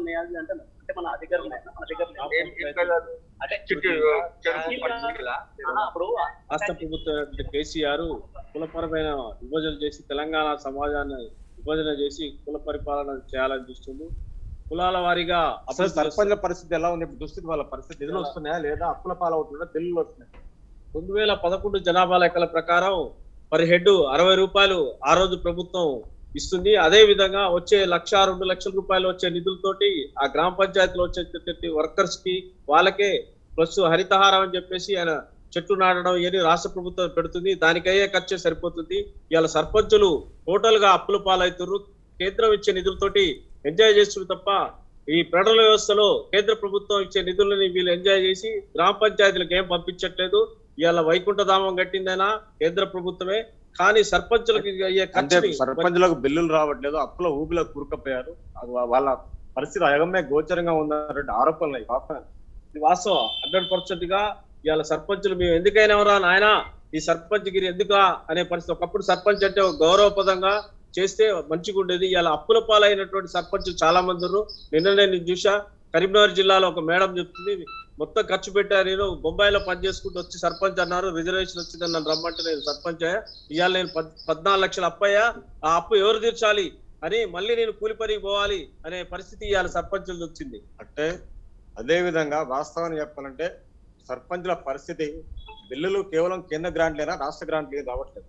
రాష్ట్ర ప్రభుత్వం కేసీఆర్ కులపరమైన విభజన చేసి తెలంగాణ సమాజాన్ని విభజన చేసి కుల పరిపాలన చేయాలని చూస్తుంది కులాల వారీగా అసలు సర్పంచ్ల పరిస్థితి ఎలా ఉంది ఇప్పుడు దుస్థితి వాళ్ళ పరిస్థితి నిధులు వస్తున్నాయా లేదా అప్పుల పాలవుతుందా బిల్లులు వస్తున్నాయి రెండు వేల పదకొండు జనాభా లెక్కల ప్రకారం పర్ హెడ్ అరవై రూపాయలు ఆ రోజు ప్రభుత్వం ఇస్తుంది అదే విధంగా వచ్చే లక్ష రెండు లక్షల రూపాయలు వచ్చే నిధులతోటి ఆ గ్రామ పంచాయతీలో వచ్చే వర్కర్స్ కి వాళ్ళకే ప్లస్ హరితహారం అని చెప్పేసి ఆయన చెట్లు నాటడం ఇవన్నీ రాష్ట్ర ప్రభుత్వం పెడుతుంది దానికయ్యే ఖర్చే సరిపోతుంది ఇవాళ సర్పంచులు టోటల్ గా అప్పుల పాలవుతున్నారు కేంద్రం ఇచ్చే నిధులతోటి ఎంజాయ్ చేస్తున్నారు తప్ప ఈ ఫెడరల్ వ్యవస్థలో కేంద్ర ప్రభుత్వం ఇచ్చే నిధులని వీళ్ళు ఎంజాయ్ చేసి గ్రామ పంచాయతీలకు ఏం పంపించట్లేదు ఇవాళ వైకుంఠధామం కట్టిందైనా కేంద్ర ప్రభుత్వమే కానీ సర్పంచులకు అయ్యే అంటే ఖర్చుని సర్పంచులకు బిల్లులు రావట్లేదు అప్పుల ఊబిలో కూరుకపోయారు అది వా- వాళ్ళ పరిస్థితి అయగమే గోచరంగా ఉందన్నటువంటి ఆరోపణలు ఇవి వాస్తవం. ఇది వాస్తవం హండ్రెడ్ పర్సెంట్ గా ఇవాళ సర్పంచులు మేము ఎందుకైనా రా నాయన ఈ సర్పంచ్ గిరి ఎందుకా అనే పరిస్థితి ఒకప్పుడు సర్పంచ్ అంటే ఒక గౌరవపదంగా చేస్తే మంచిగా ఉండేది ఇవాళ అప్పుల పాలైనటువంటి సర్పంచులు చాలా మంది ఉన్నారు నిన్న నేను చూసా కరీంనగర్ జిల్లాలో ఒక మేడం చెప్తుంది మొత్తం ఖర్చు పెట్టా నేను బొంబాయిలో పని చేసుకుంటూ వచ్చి సర్పంచ్ అన్నారు రిజర్వేషన్ వచ్చిందని నన్ను రమ్మంటే నేను సర్పంచ్ అయ్యా ఇవాళ నేను పద్- పద్నాలుగు లక్షలు అప్పయ్యా ఆ అప్పు ఎవరు తీర్చాలి అని మళ్ళీ నేను కూలి పనికి పోవాలి అనే పరిస్థితి ఇవాళ సర్పంచులు వచ్చింది అంటే అదే విధంగా వాస్తవాన్ని చెప్పాలంటే సర్పంచుల పరిస్థితి బిల్లులు కేవలం కేంద్ర గ్రాంట్లేనా రాష్ట్ర గ్రాంట్లు ఏం రావట్లేదు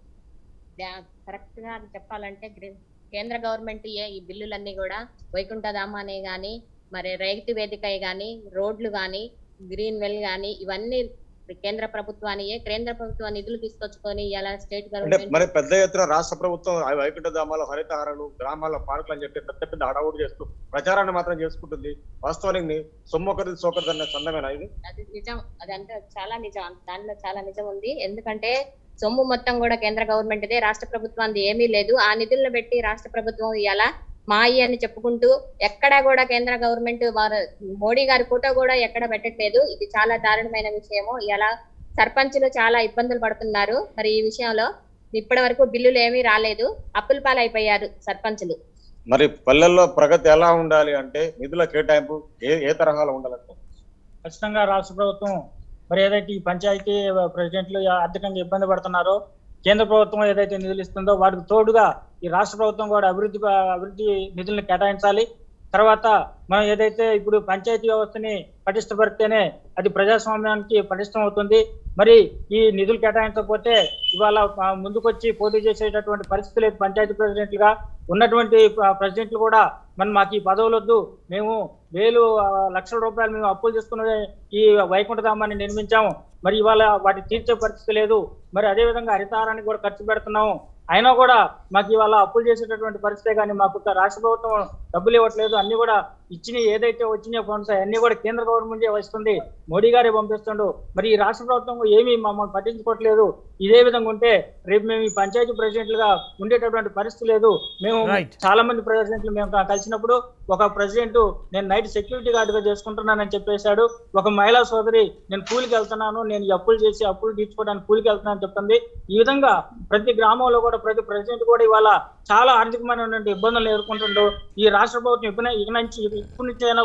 కరెక్ట్ గా చెప్పాలంటే గ్రి- కేంద్ర గవర్నమెంట్ ఏ ఈ బిల్లులన్నీ కూడా వైకుంఠధామానే గాని మరి రైతు వేదిక గాని రోడ్లు గాని గ్రీన్ వెల్ గాని ఇవన్నీ కేంద్ర ప్రభుత్వానియే కేంద్ర ప్రభుత్వ నిధులు తీసుకొచ్చుకొని ఇలా స్టేట్ అంటే గవర్నమెంట్ మరి పెద్ద ఎత్తున రాష్ట్ర ప్రభుత్వం ఆ వైకుంఠ ధామాలు హరితహారాలు గ్రామాల పార్కులు అని చెప్పి పెద్ద పెద్ద అడవుడు చేస్తూ ప్రచారాన్ని మాత్రం చేసుకుంటుంది వాస్తవానికి సొమ్మొకరిది సోకరిది అన్న చందమేనా ఇది అది నిజం అది అంటే చాలా నిజం దానిలో చాలా నిజం ఉంది ఎందుకంటే సొమ్ము మొత్తం కూడా కేంద్ర గవర్నమెంట్దే రాష్ట్ర ప్రభుత్వానికి ఏమీ లేదు ఆ నిధులను పెట్టి రాష్ట్ర ప్రభుత్వం ఇలా మాయి అని చెప్పుకుంటూ ఎక్కడా కూడా కేంద్ర గవర్నమెంట్ వారు మోడీ గారి ఫోటో కూడా ఎక్కడ పెట్టట్లేదు ఇది చాలా దారుణమైన విషయము ఇలా సర్పంచులు చాలా ఇబ్బందులు పడుతున్నారు మరి ఈ విషయంలో ఇప్పటి వరకు బిల్లులు ఏమీ రాలేదు అప్పుల పాలైపోయారు సర్పంచులు మరి పల్లెల్లో ప్రగతి ఎలా ఉండాలి అంటే నిధుల కేటాయింపు ఏ ఏ తరహాలో ఉండాలంటే ఖచ్చితంగా రాష్ట్ర ప్రభుత్వం మరి ఏదైతే ఈ పంచాయతీ ప్రెసిడెంట్లు ఆర్థికంగా ఇబ్బంది పడుతున్నారో కేంద్ర ప్రభుత్వం ఏదైతే నిధులు ఇస్తుందో వాటికి తోడుగా ఈ రాష్ట్ర ప్రభుత్వం కూడా అభివృద్ధి అభివృద్ధి నిధులను కేటాయించాలి తర్వాత మనం ఏదైతే ఇప్పుడు పంచాయతీ వ్యవస్థని పటిష్టపడితేనే అది ప్రజాస్వామ్యానికి పటిష్టం అవుతుంది మరి ఈ నిధులు కేటాయించకపోతే ఇవాళ ఆ, ముందుకొచ్చి పోటీ చేసేటటువంటి పరిస్థితి లేదు పంచాయతీ ప్రెసిడెంట్లుగా ఉన్నటువంటి ఆ, ప్రెసిడెంట్లు కూడా మరి మాకు ఈ పదవులు వద్దు మేము వేలు ఆ, లక్షల రూపాయలు మేము అప్పులు చేసుకుని ఈ వైకుంఠధామాన్ని నిర్మించాము మరి ఇవాళ వాటి తీర్చే పరిస్థితి లేదు మరి అదే విధంగా హరితారానికి కూడా ఖర్చు పెడుతున్నాము అయినా కూడా మాకు ఇవాళ అప్పులు చేసేటటువంటి పరిస్థితే కానీ మాకు ఒక రాష్ట్ర ప్రభుత్వం డబ్బులు ఇవ్వట్లేదు అన్ని కూడా ఇచ్చిన ఏదైతే వచ్చినాయో ఫండ్స్ అన్ని కూడా కేంద్ర గవర్నమెంట్ వస్తుంది మోడీ గారే పంపిస్తుండు మరి ఈ రాష్ట్ర ప్రభుత్వం ఏమీ మమ్మల్ని పట్టించుకోవట్లేదు ఇదే విధంగా ఉంటే రేపు మేము ఈ పంచాయతీ ప్రెసిడెంట్లుగా ఉండేటటువంటి పరిస్థితి లేదు మేము Right. చాలా మంది ప్రెసిడెంట్లు మేము క- కలిసినప్పుడు ఒక ప్రెసిడెంట్ నేను నైట్ సెక్యూరిటీ గార్డుగా చేసుకుంటున్నానని చెప్పేశాడు ఒక మహిళా సోదరి నేను కూలికి వెళ్తున్నాను నేను ఈ అప్పులు చేసి అప్పులు తీర్చుకోవడానికి కూలికి వెళ్తున్నాను చెప్తుంది ఈ విధంగా ప్రతి గ్రామంలో కూడా ప్రతి ప్రెసిడెంట్ కూడా ఇవాళ చాలా ఆర్థికమైనటువంటి ఇబ్బందులు ఎదుర్కొంటుండో ఈ రాష్ట్ర ప్రభుత్వం ఇప్పటి ఇక నుంచి ఇప్పటి నుంచి అయినా కూడా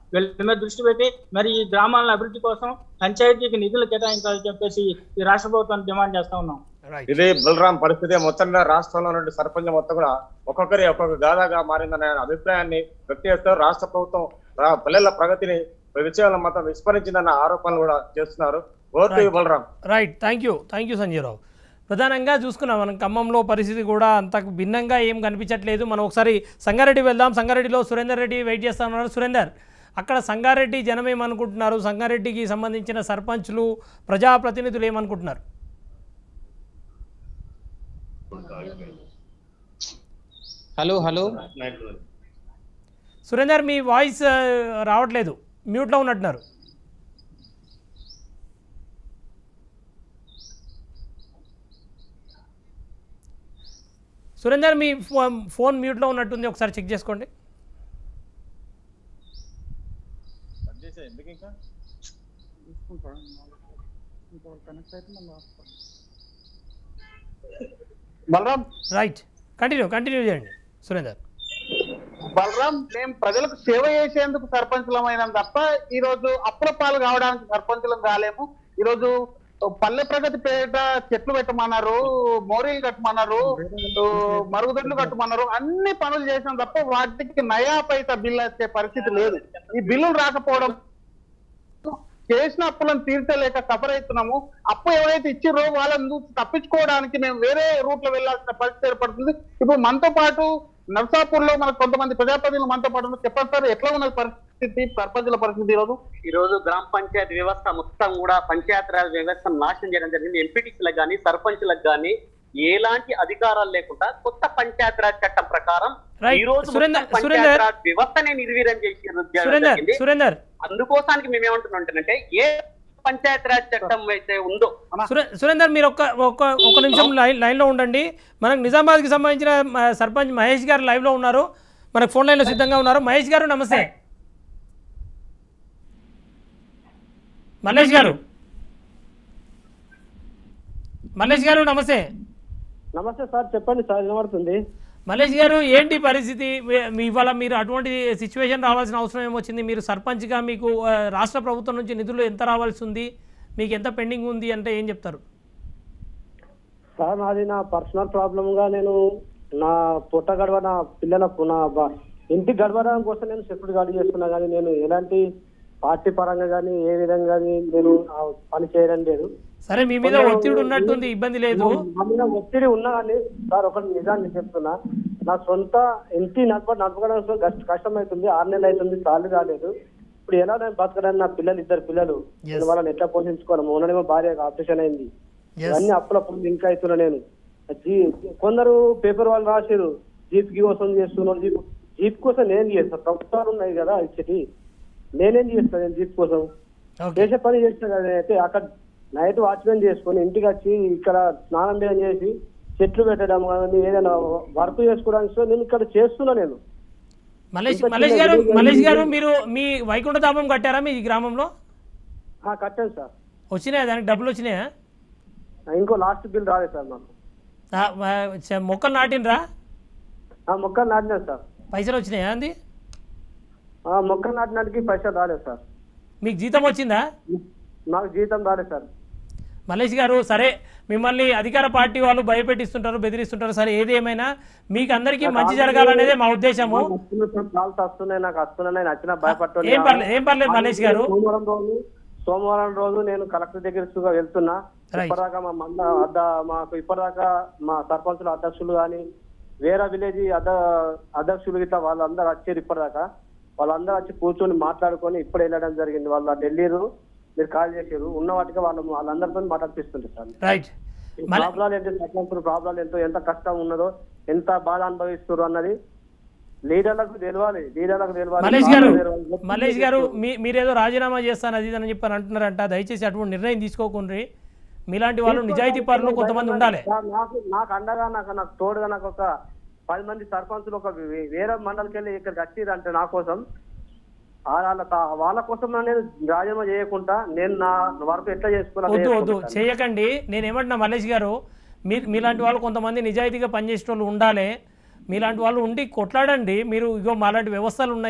వీళ్ళ మీద దృష్టి పెట్టి మరి ఈ గ్రామాల అభివృద్ధి కోసం పంచాయతీకి నిధులు కేటాయించాలని చెప్పేసి ఈ రాష్ట్ర ప్రభుత్వాన్ని డిమాండ్ చేస్తా ఉన్నాం ఇది బలరాం పరిస్థితి మొత్తంగా రాష్ట్రంలో నుండి సర్పంచ్ మొత్తం కూడా ఒక్కొక్కరి ఒక్కొక్క గాథగా మారిందనే అభిప్రాయాన్ని వ్యక్తం చేస్తారు రాష్ట్ర ప్రభుత్వం రా- పల్లెల ప్రగతిని విషయాలను మొత్తం విస్మరించిందన్న ఆరోపణలు కూడా చేస్తున్నారు vote Right. Balaram right thank you thank you Sanjayarao ప్రధానంగా చూసుకున్నాం మనం ఖమ్మంలో పరిస్థితి కూడా అంత భిన్నంగా ఏం కనిపించట్లేదు మనం ఒకసారి సంగారెడ్డి వెళ్దాం సంగారెడ్డిలో సురేందర్ రెడ్డి వెయిట్ చేస్తా ఉన్నారు సురేందర్ అక్కడ సంగారెడ్డి జనం ఏమనుకుంటున్నారు సంగారెడ్డికి సంబంధించిన సర్పంచ్లు ప్రజాప్రతినిధులు ఏమనుకుంటున్నారు హలో హలో సురేందర్ మీ వాయిస్ ఆ, రావట్లేదు మ్యూట్లో ఉన్నట్టున్నారు సురేందర్ మీ ఫోన్ ఫోన్ మ్యూట్లో ఉన్నట్టుంది ఒకసారి చెక్ చేసుకోండి ఎందుకు ఇంకా బలరాం రైట్ కంటిన్యూ కంటిన్యూ చేయండి సురేందర్ బలరాం మేము ప్రజలకు సేవ చేసేందుకు సర్పంచులమైనాం తప్ప ఈ రోజు అప్పుల పాలు కావడానికి సర్పంచులం కాలేము ఈ రోజు పల్లె ప్రగతి పేట చెట్లు పెట్టమన్నారు మోరీలు కట్టమన్నారు మరుగుదొడ్లు కట్టమన్నారు అన్ని పనులు చేసాం తప్ప వాటికి నయా పైసా బిల్లు వచ్చే పరిస్థితి లేదు ఈ బిల్లులు రాకపోవడం చేసిన అప్పులను తీర్చలేక సఫర్ అవుతున్నాము అప్పు ఎవరైతే ఇచ్చిర్రో వాళ్ళని చూసి తప్పించుకోవడానికి మేము వేరే రూట్ లో వెళ్లాల్సిన పరిస్థితి ఏర్పడుతుంది ఇప్పుడు మనతో పాటు నర్సాపూర్ లో మనకు కొంతమంది ప్రజాప్రతినిధులు మనతో పాటు ఉన్నారు. చెప్పండి సార్ ఎట్లా ఉన్నది పరిస్థితి సర్పంచుల పరిస్థితి ఈ రోజు ఈ రోజు గ్రామ పంచాయతీ వ్యవస్థ మొత్తం కూడా పంచాయత్ రాజ్ వ్యవస్థను నాశనం చేయడం జరిగింది ఎంపీటీసీలకు కానీ సర్పంచ్లకు కానీ ఎలాంటి అధికారాలు లేకుండా కొత్త పంచాయత్ రాజ్ చట్టం ప్రకారం Right. ఈ రోజు సురేందర్- మొత్తం సురేందర్. పంచాయత్ రాజ్ వ్యవస్థనే నిర్వీర్యం చేసి సురేందర్ జరిగింది. సురేందర్ అందుకోసానికి మేము ఏమంటున్నామంటే ఏ పంచాయత్ రాజ్ చట్టం అయితే ఉందో సురే- సురేందర్ మీరు ఒక్క ఒక్క ఒక నిమిషం లైన్ లైన్లో ఉండండి మనకు నిజామాబాద్కి సంబంధించిన మ, సర్పంచ్ మహేష్ గారు లైవ్లో ఉన్నారు మనకు ఫోన్ లైన్లో సిద్ధంగా ఉన్నారు మహేష్ గారు నమస్తే మల్లేష్ గారు మల్లేష్ గారు నమస్తే నమస్తే సార్ చెప్పండి సార్ వినబడుతుంది మల్లేష్ గారు ఏంటి పరిస్థితి మీ- మీ ఇవాళ మీరు అటువంటి సిచ్యువేషన్ రావాల్సిన అవసరం ఏమొచ్చింది మీరు సర్పంచ్గా మీకు ఆ, రాష్ట్ర ప్రభుత్వం నుంచి నిధులు ఎంత రావాల్సి ఉంది మీకు ఎంత పెండింగ్ ఉంది అంటే ఏం చెప్తారు సార్ నాది నా పర్సనల్ ప్రాబ్లమ్ గా నేను నా పుట్ట గడవ నా పిల్లలకు నా బ- ఇంటి గడవడం కోసం నేను సెక్యూరిటీ గార్డ్ చేస్తున్నా కానీ నేను ఎలాంటి పార్టీ పరంగా కానీ ఏ విధంగా గానీ నేను ఆ పని చేయడం లేదు సరే మీ మీద ఒత్తిడి ఉన్నట్టుంది ఇబ్బంది లేదు నా మీద ఒత్తిడి ఉన్నా కానీ సార్ ఒకటి నిజాన్ని చెప్తున్నా నా సొంత ఇంటి నడప నడపడం సో కష్ట- కష్టమవుతుంది ఆరు నెలలు అవుతుంది చాలు కాలేదు ఇప్పుడు ఎలా నేను బతకడానికి నా పిల్లలు ఇద్దరు పిల్లలు నేను వాళ్ళని ఎట్లా పోషించుకోవాలి మొన్ననేమో భార్య ఆపరేషన్ అయింది Yes. అన్ని అప్పులప్పుడు ఇంకా అవుతున్నా నేను జీ- కొందరు పేపర్ వాళ్ళు రాశారు జీప్ కి కోసం చేస్తున్నాను జీప్ జీప్ కోసం నేను చేస్తా ప్రభుత్వాలు ఉన్నాయి కదా ఇచ్చేటి నేనేం చేస్తాను నేను జీప్ కోసం చేసే పని చేస్తా కదా అయితే అక్కడ నైట్ వాచ్మెన్ చేసుకొని ఇంటికి వచ్చి ఇక్కడ స్నానం బియ్యం చేసి చెట్లు పెట్టడం కానీ ఏదైనా వర్క్ చేసుకోవడానికి సో నేను ఇక్కడ చేస్తున్నా నేను మలేష్ ఇంకా మలేష్ చిన్న గారు విలేజ్ మలేష్ ఉంది. గారు మీరు మీ వైకుంఠ ధామం కట్టారా మీ గ్రామంలో ఆ, కట్టాను సార్ వచ్చినాయా దానికి డబ్బులు వచ్చినాయా ఆ, ఇంకో లాస్ట్ బిల్ రాలేదు సార్ నాకు ఆ, ఆ, చ- మొక్కలు నాటినరా ఆ మొక్కలు నాటినా సార్ పైసలు వచ్చినాయా అంది ఆ మొక్కలు నాటినానికి పైసలు రాలేదు సార్ మీకు జీతం వచ్చిందా నాకు జీతం రాలేదు సార్ మలేష్ గారు సరే మిమ్మల్ని అధికార పార్టీ వాళ్ళు భయపెట్టిస్తుంటారు బెదిరిస్తుంటారు సరే ఏది ఏమైనా మీకు అందరికీ మంచి జరగాలనేదే మా ఉద్దేశము కాల్స్ వస్తున్నాయి నాకు వస్తున్నాయి నచ్చిన భయపట్టు ఏం పర్లేదు ఏం పర్లేదు మలేష్ గారు సోమవారం రోజు సోమవారం రోజు నేను కలెక్టర్ దగ్గర వెళ్తున్నా Right. ఇప్పటిదాకా మా మంద అద్ద మాకు ఇప్పటిదాకా మా సర్పంచుల అధ్యక్షులు కానీ వేరే విలేజ్ అధ్య అధ్యక్షులు గిట్లా వాళ్ళందరూ వచ్చారు ఇప్పటిదాకా వాళ్ళందరూ వచ్చి కూర్చొని మాట్లాడుకొని ఇప్పుడు వెళ్ళడం జరిగింది వాళ్ళు అటు వెళ్ళారు మీరు కాల్ చేశారు ఉన్న వాటికి వాళ్ళు వాళ్ళందరితో మాట్లాడిపిస్తుంది సార్ రైట్ ఈ ప్రాబ్లాలు ఏంటో సర్పంచుల ప్రాబ్లాలు ఎంతో ఎంత కష్టం ఉన్నదో ఎంత బాధ అనుభవిస్తారు అన్నది లీడర్లకు తెలియాలి లీడర్లకు తెలియాలి మలేష్ గారు తెలియాలి. మలేష్ గారు మీ మీరేదో రాజీనామా చేస్తాను అది ఇది అని చెప్పని అంటున్నారంట దయచేసి అటువంటి నిర్ణయం తీసుకోకుండ్రి మీలాంటి వాళ్ళు నిజాయితీ పరులు కొంతమంది ఉండాలి సార్, నాకు నాకు అండగా నాకు నాకు తోడుగా నాకు ఒక పది మంది సర్పంచులు ఒక వే- వేరే మండలికి వెళ్ళి ఇక్కడికి వచ్చిరంటే నా కోసం ఆ- వాళ్ళ తా- వాళ్ళ కోసం నేను రాజీనామా చేయకుండా నేను నా వరకు ఎట్లా చేసుకోవాలో వద్దు వద్దు చేసుకుంటాను. చేయకండి నేను ఏమంటున్నా మలేష్ గారు మీ మీలాంటి వాళ్ళు కొంతమంది నిజాయితీగా పనిచేసే వాళ్ళు ఉండాలి మీలాంటి వాళ్ళు ఉండి కొట్లాడండి మీరు ఇగో మాలాంటి వ్యవస్థలు ఉన్నాయి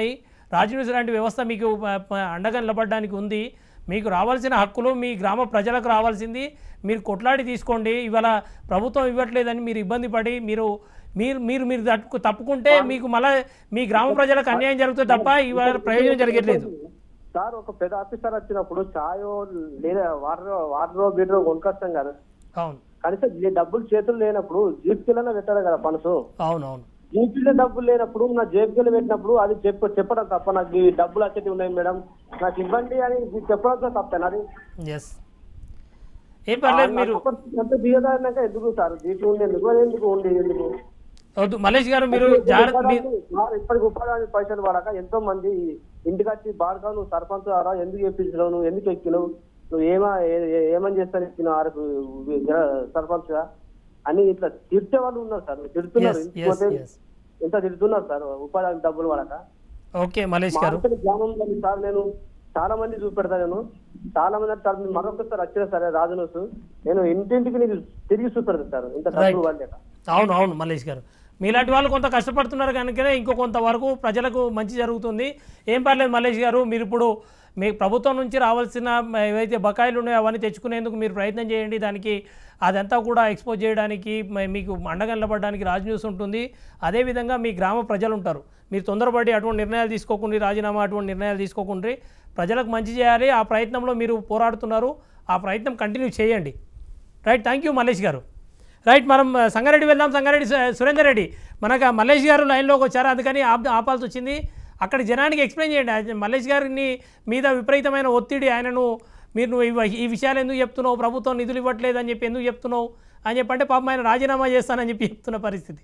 రాజ్ న్యూస్ లాంటి వ్యవస్థ మీకు ప- ప- అండగా నిలబడడానికి ఉంది మీకు రావాల్సిన హక్కులు మీ గ్రామ ప్రజలకు రావాల్సింది మీరు కొట్లాడి తీసుకోండి ఇవాళ ప్రభుత్వం ఇవ్వట్లేదని మీరు ఇబ్బంది పడి మీరు మీరు మీరు మీరు తప్పు తప్పుకుంటే మీకు మళ్ళీ మీ గ్రామ ప్రజలకు అన్యాయం జరుగుతుంది తప్ప ఇవాళ ప్రయోజనం జరగట్లేదు సార్ ఒక పెద్ద ఆఫీసర్ వచ్చినప్పుడు చాయో లేదా వాటర్ వాటర్ బీటర్ కొనుకొస్తాం కదా అవును కనీసం ఈ డబ్బులు చేతులు లేనప్పుడు జీప్కిలోనే పెట్టాలి కదా పనుసు అవునవును జీపీలో డబ్బులు లేనప్పుడు నా జేబుకి పెట్టినప్పుడు అది చెప్ప చెప్పడం తప్ప నాకు ఈ డబ్బులు వచ్చేవి ఉన్నాయి మేడం నాకు ఇవ్వండి అని చెప్పడం తప్పేనా అది ఎస్ ఏం పర్లేదు మీరు అంత దిగదారినాక ఎందుకు సార్ జీపీ ఉండి ఎందుకు అది ఎందుకు ఉండి ఎందుకు వద్దు మలేష్ గారు మీరు జాగ్రత్త మీ- సార్, ఇప్పటికి ఉపాధి హామీ పైసలు పడక ఎంతో మంది ఇంటికి వచ్చి బాడకా నువ్వు సర్పంచ్ ద్వారా ఎందుకు ఎప్పించినావు నువ్వు ఎందుకు ఎక్కినావు నువ్వు ఏమా ఏ- ఏ- ఏమని చేస్తాను ఎక్కినావు ఆరకు సర్పంచ్ గా అని ఇట్లా తిట్టే వాళ్ళు ఉన్నారు సార్ తిడుతున్నారు Yes, yes, ఇంకోటి yes. ఎంత తిడుతున్నారు సార్ ఉపాధి హామీ డబ్బులు పడక ఓకే మలేష్ గారు మార్కెట్ గ్రామంలో సార్ నేను చాలా మంది చూపెడతా నేను చాలా మంది అంటారు మీరు మరొకసారి వచ్చిన సరే రాజనూసు నేను ఇంటింటికి నీకు తిరిగి చూపెడతాను సార్ ఇంత డబ్బులు Right. వాళ్ళేక అవును అవును మల్లేష్ గారు మీలాంటి వాళ్ళు కొంత కష్టపడుతున్నారు కనుకనే ఇంకో కొంతవరకు ప్రజలకు మంచి జరుగుతుంది ఏం పర్లేదు మల్లేష్ గారు మీరు ఇప్పుడు మీ ప్రభుత్వం నుంచి రావాల్సిన మ- ఏవైతే బకాయిలు ఉన్నాయో అవన్నీ తెచ్చుకునేందుకు మీరు ప్రయత్నం చేయండి దానికి అదంతా కూడా ఎక్స్పోజ్ చేయడానికి మ- మీకు అండగా నిలబడడానికి రాజ్ న్యూస్ ఉంటుంది అదేవిధంగా మీ గ్రామ ప్రజలు ఉంటారు మీరు తొందరపడి అటువంటి నిర్ణయాలు తీసుకోకుండా రాజీనామా అటువంటి నిర్ణయాలు తీసుకోకుండా ప్రజలకు మంచి చేయాలి ఆ ప్రయత్నంలో మీరు పోరాడుతున్నారు ఆ ప్రయత్నం కంటిన్యూ చేయండి రైట్ థ్యాంక్ యూ మల్లేష్ గారు రైట్ మనం ఆ, సంగారెడ్డి వెళ్దాం సంగారెడ్డి సు- సురేందర్ రెడ్డి మనకు ఆ మల్లేష్ గారు లైన్లోకి వచ్చారు అందుకని ఆప్ ఆపాల్సి వచ్చింది అక్కడ జనానికి ఎక్స్ప్లెయిన్ చేయండి ఆ మల్లేష్ గారిని మీద విపరీతమైన ఒత్తిడి ఆయనను మీరు నువ్వు ఇవ- ఈ విషయాలు ఎందుకు చెప్తున్నావు ప్రభుత్వం నిధులు ఇవ్వట్లేదు అని చెప్పి ఎందుకు చెప్తున్నావు అని చెప్పి అంటే పాపం ఆయన రాజీనామా చేస్తానని చెప్పి చెప్తున్న పరిస్థితి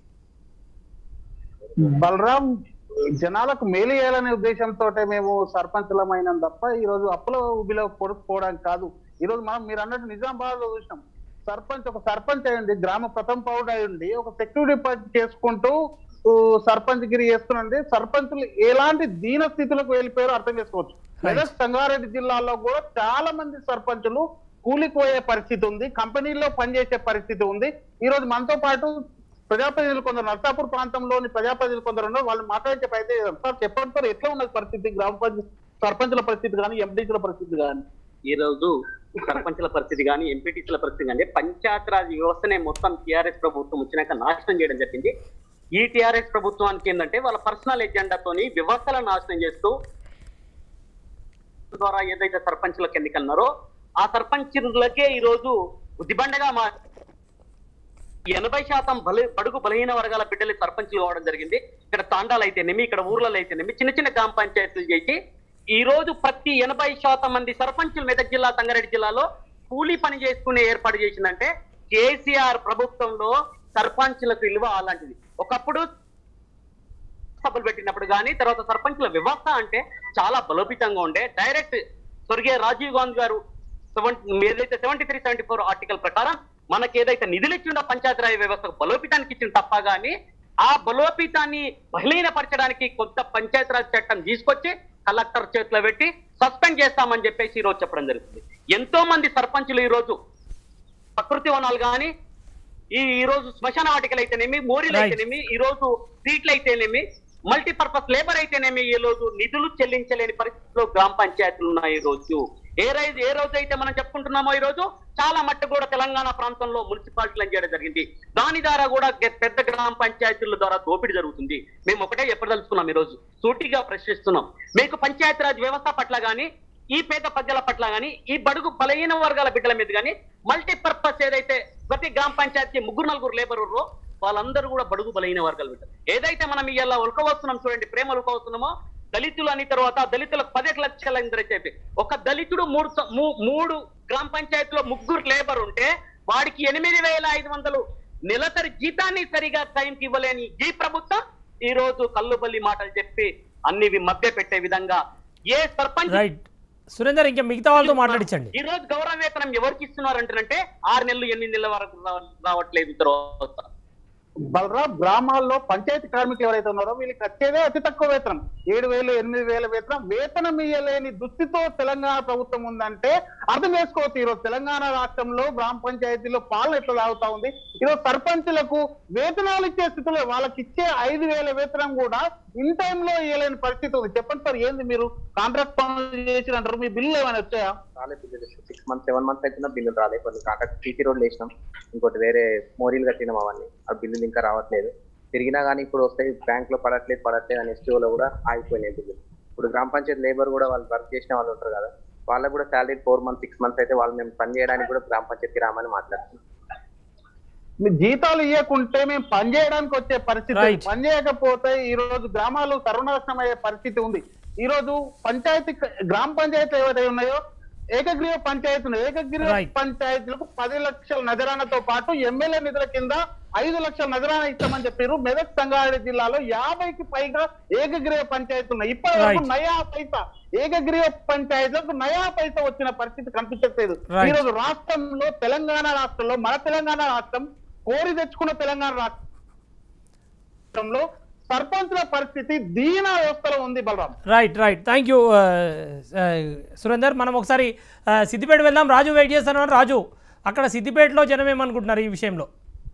బలరాం జనాలకు మేలు చేయాలనే ఉద్దేశంతో మేము సర్పంచులమైనాం తప్ప ఈ రోజు అప్పుల ఊబిలో పొడుపుకోవడానికి కాదు ఈ రోజు మనం మీరు అన్నట్టు నిజామాబాద్ లో చూసినాం సర్పంచ్ ఒక సర్పంచ్ అయ్యండి గ్రామ ప్రథమ పౌరుడు అయ్యండి ఒక సెక్యూరిటీ పని చేసుకుంటూ ఊ, సర్పంచ్ గిరి చేస్తున్నది సర్పంచులు ఎలాంటి దీన స్థితిలోకి వెళ్ళిపోయారో అర్థం చేసుకోవచ్చు మెదక్ సంగారెడ్డి జిల్లాలో కూడా చాలా మంది సర్పంచులు కూలిపోయే పరిస్థితి ఉంది కంపెనీల్లో పనిచేసే పరిస్థితి ఉంది ఈ రోజు మనతో పాటు ప్రజాప్రతినిధులు కొందరు నర్సాపూర్ ప్రాంతంలోని ప్రజాప్రతినిధులు కొందరు ఉన్నారు వాళ్ళు మాట్లాడే ప్రయత్నం చేద్దాం సార్ చెప్పండి సార్ ఎట్లా ఉన్నది పరిస్థితి గ్రామ పంచాయతీ సర్పంచుల పరిస్థితి కానీ ఎంపీసీల పరిస్థితి కానీ ఈ రోజు సర్పంచుల పరిస్థితి కానీ ఎంపీటీసీల పరిస్థితి కానీ పంచాయతీరాజ్ వ్యవస్థనే మొత్తం టీఆర్ఎస్ ప్రభుత్వం వచ్చినాక నాశనం చేయడం జరిగింది ఈ టీఆర్ఎస్ ప్రభుత్వానికి ఏంటంటే వాళ్ళ పర్సనల్ ఎజెండాతోని వ్యవస్థలను నాశనం చేస్తూ ద్వారా ఏదైతే సర్పంచులకు ఎన్నికన్నారో ఆ సర్పంచులకే ఈ రోజు దిబండగా మా ఎనభై శాతం బల బడుగు బలహీన వర్గాల బిడ్డలు సర్పంచులు కావడం జరిగింది ఇక్కడ తాండాలు అయితేనేమి ఇక్కడ ఊర్లలో అయితేనేమి చిన్న చిన్న గ్రామ పంచాయతీలు చేసి ఈ రోజు ప్రతి ఎనభై శాతం మంది సర్పంచులు మెదక్ జిల్లా సంగారెడ్డి జిల్లాలో కూలీ పని చేసుకునే ఏర్పాటు చేసిందంటే కేసీఆర్ ప్రభుత్వంలో సర్పంచులకు విలువ అలాంటిది ఒకప్పుడు సభలు పెట్టినప్పుడు కానీ తర్వాత సర్పంచుల వ్యవస్థ అంటే చాలా బలోపేతంగా ఉండే డైరెక్ట్ స్వర్గీయ రాజీవ్ గాంధీ గారు సెవెన్ ఏదైతే seventy three seventy four article ప్రకారం మనకి ఏదైతే నిధులు ఇచ్చిండో పంచాయతీరాజ్ వ్యవస్థకు బలోపేతానికి ఇచ్చిన తప్ప గానీ ఆ బలోపేతాన్ని బలహీనపరచడానికి కొత్త పంచాయతీరాజ్ చట్టం తీసుకొచ్చి కలెక్టర్ చేతిలో పెట్టి సస్పెండ్ చేస్తామని చెప్పేసి ఈ రోజు చెప్పడం జరుగుతుంది ఎంతో మంది సర్పంచులు ఈ రోజు ప్రకృతి వనాలు కానీ ఈ ఈ రోజు శ్మశాన వాటికలు అయితేనేమి మోరీలు Right. అయితేనేమి ఈ రోజు స్ట్రీట్లు అయితేనేమి మల్టీపర్పస్ లేబర్ అయితేనేమి ఈ రోజు నిధులు చెల్లించలేని పరిస్థితిలో గ్రామ పంచాయతీలు ఉన్నాయి ఈ రోజు ఏ రోజు ఏ రోజు అయితే మనం చెప్పుకుంటున్నామో ఈ రోజు చాలా మట్టు కూడా తెలంగాణ ప్రాంతంలో మున్సిపాలిటీలను చేయడం జరిగింది దాని ద్వారా కూడా గె- పెద్ద గ్రామ పంచాయతీల ద్వారా దోపిడీ జరుగుతుంది మేము ఒకటే చెప్పదలుచుకున్నాం ఈ రోజు సూటిగా ప్రశ్నిస్తున్నాం మీకు పంచాయతీరాజ్ వ్యవస్థ పట్ల గానీ ఈ పేద ప్రజల పట్ల గానీ ఈ బడుగు బలహీన వర్గాల బిడ్డల మీద గానీ మల్టీపర్పస్ ఏదైతే ప్రతి గ్రామ పంచాయతీ ముగ్గురు నలుగురు లేబర్ ఉన్నారో వాళ్ళందరూ కూడా బడుగు బలహీన వర్గాల బిడ్డలు ఏదైతే మనం ఇలా ఉల్కవస్తున్నాం చూడండి ప్రేమ ఉల్కవస్తున్నామో దళితులు అని తర్వాత దళితులకు పదిహేను లక్షల ఇందరూ చెప్పి ఒక దళితుడు మూడు స- మూ- మూడు గ్రామ పంచాయతీలో ముగ్గురు లేబర్ ఉంటే వాడికి ఎనిమిది వేల ఐదు వందలు నెలసరి జీతాన్ని సరిగా టైంకి ఇవ్వలేని ఈ ప్రభుత్వం ఈ రోజు కల్లుబల్లి మాటలు చెప్పి అన్ని మధ్య పెట్టే విధంగా ఏ సర్పంచ్ రైట్ సురేందర్ ఇంకా మిగతా వాళ్ళతో మాట్లాడించండి ఈ రోజు గౌరవ వేతనం ఎవరికి ఇస్తున్నారు అంటారంటే ఆరు నెలలు ఎనిమిది నెలల వరకు రావ- రావట్లేదు తర్వాత బలరాం గ్రామాల్లో పంచాయతీ కార్మికులు ఎవరైతే ఉన్నారో వీళ్ళకి వచ్చేదే అతి తక్కువ వేతనం ఏడు వేలు ఎనిమిది వేల వేతనం వేతనం ఇయ్యలేని దుస్థితితో తెలంగాణ ప్రభుత్వం ఉందంటే అర్థం చేసుకోవచ్చు ఈరోజు తెలంగాణ రాష్ట్రంలో గ్రామ పంచాయతీలో పాలన ఎట్లా సాగుతా ఉంది ఈరోజు సర్పంచులకు వేతనాలు ఇచ్చే స్థితిలో వాళ్ళకి ఇచ్చే ఐదు వేల వేతనం కూడా ఇన్ టైంలో ఇవ్వలేని పరిస్థితి ఉంది చెప్పండి సార్ ఏంది మీరు కాంట్రాక్ట్ పనులు చేసినంటారు మీ బిల్లు ఏమైనా వచ్చాయా రాలే బిల్లులు సిక్స్ మంత్స్ సెవెన్ మంత్స్ అవుతున్నా బిల్లులు రాలే కొన్ని కాంట్రాక్ట్ సీసీ రోడ్లు వేసినాం ఇంకోటి వేరే మోరీలు కట్టినాం అవన్నీ ఆ బిల్లులు ఇంకా రావట్లేదు తిరిగినా కానీ ఇప్పుడు వస్తాయి బ్యాంక్ లో పడట్లేదు పడట్లేదు అని ఎస్టీఓలో కూడా ఆగిపోయినాయి బిల్లులు ఇప్పుడు గ్రామ పంచాయతీ లేబర్ కూడా వాళ్ళు వర్క్ చేసిన వాళ్ళు ఉంటారు కదా వాళ్ళకు కూడా salary four months six months అయితే వాళ్ళు మేము పని చేయడానికి కూడా గ్రామ పంచాయతీకి రామని మాట్లాడుతున్నాం మీ జీతాలు ఇవ్వకుంటే మేము పని చేయడానికి వచ్చే పరిస్థితి ఉంది. Right. పని చేయకపోతే ఈ రోజు గ్రామాలు సర్వనాశనం అయ్యే పరిస్థితి ఉంది ఈ రోజు పంచాయతీ గ్రామ పంచాయతీలు ఏవైతే ఉన్నాయో ఏకగ్రీవ పంచాయతీలు ఏకగ్రీవ Right. పంచాయతీలకు పది లక్షల నజరానతో పాటు ఎమ్మెల్యే నిధుల కింద ఐదు లక్షల నజరాన ఇస్తామని చెప్పారు మెదక్ సంగారెడ్డి జిల్లాలో యాభైకి పైగా ఏకగ్రీవ పంచాయతీలు ఉన్నాయి ఇప్పటి వరకు Right. నయా పైసా ఏకగ్రీవ పంచాయతీలకు నయా పైసా వచ్చిన పరిస్థితి కనిపించట్లేదు Right. ఈ రోజు రాష్ట్రంలో తెలంగాణ రాష్ట్రంలో మన తెలంగాణ రాష్ట్రం కోరి తెచ్చుకున్న తెలంగాణ రాష్ట్రంలో సర్పంచుల పరిస్థితి దీన వ్యవస్థలో ఉంది Balaram right right thank you Surender మనం ఒకసారి ఆ, సిద్దిపేట వెళ్దాం రాజు వెయిట్ చేస్తాను రాజు అక్కడ సిద్దిపేటలో జనం ఏమనుకుంటున్నారు ఈ విషయంలో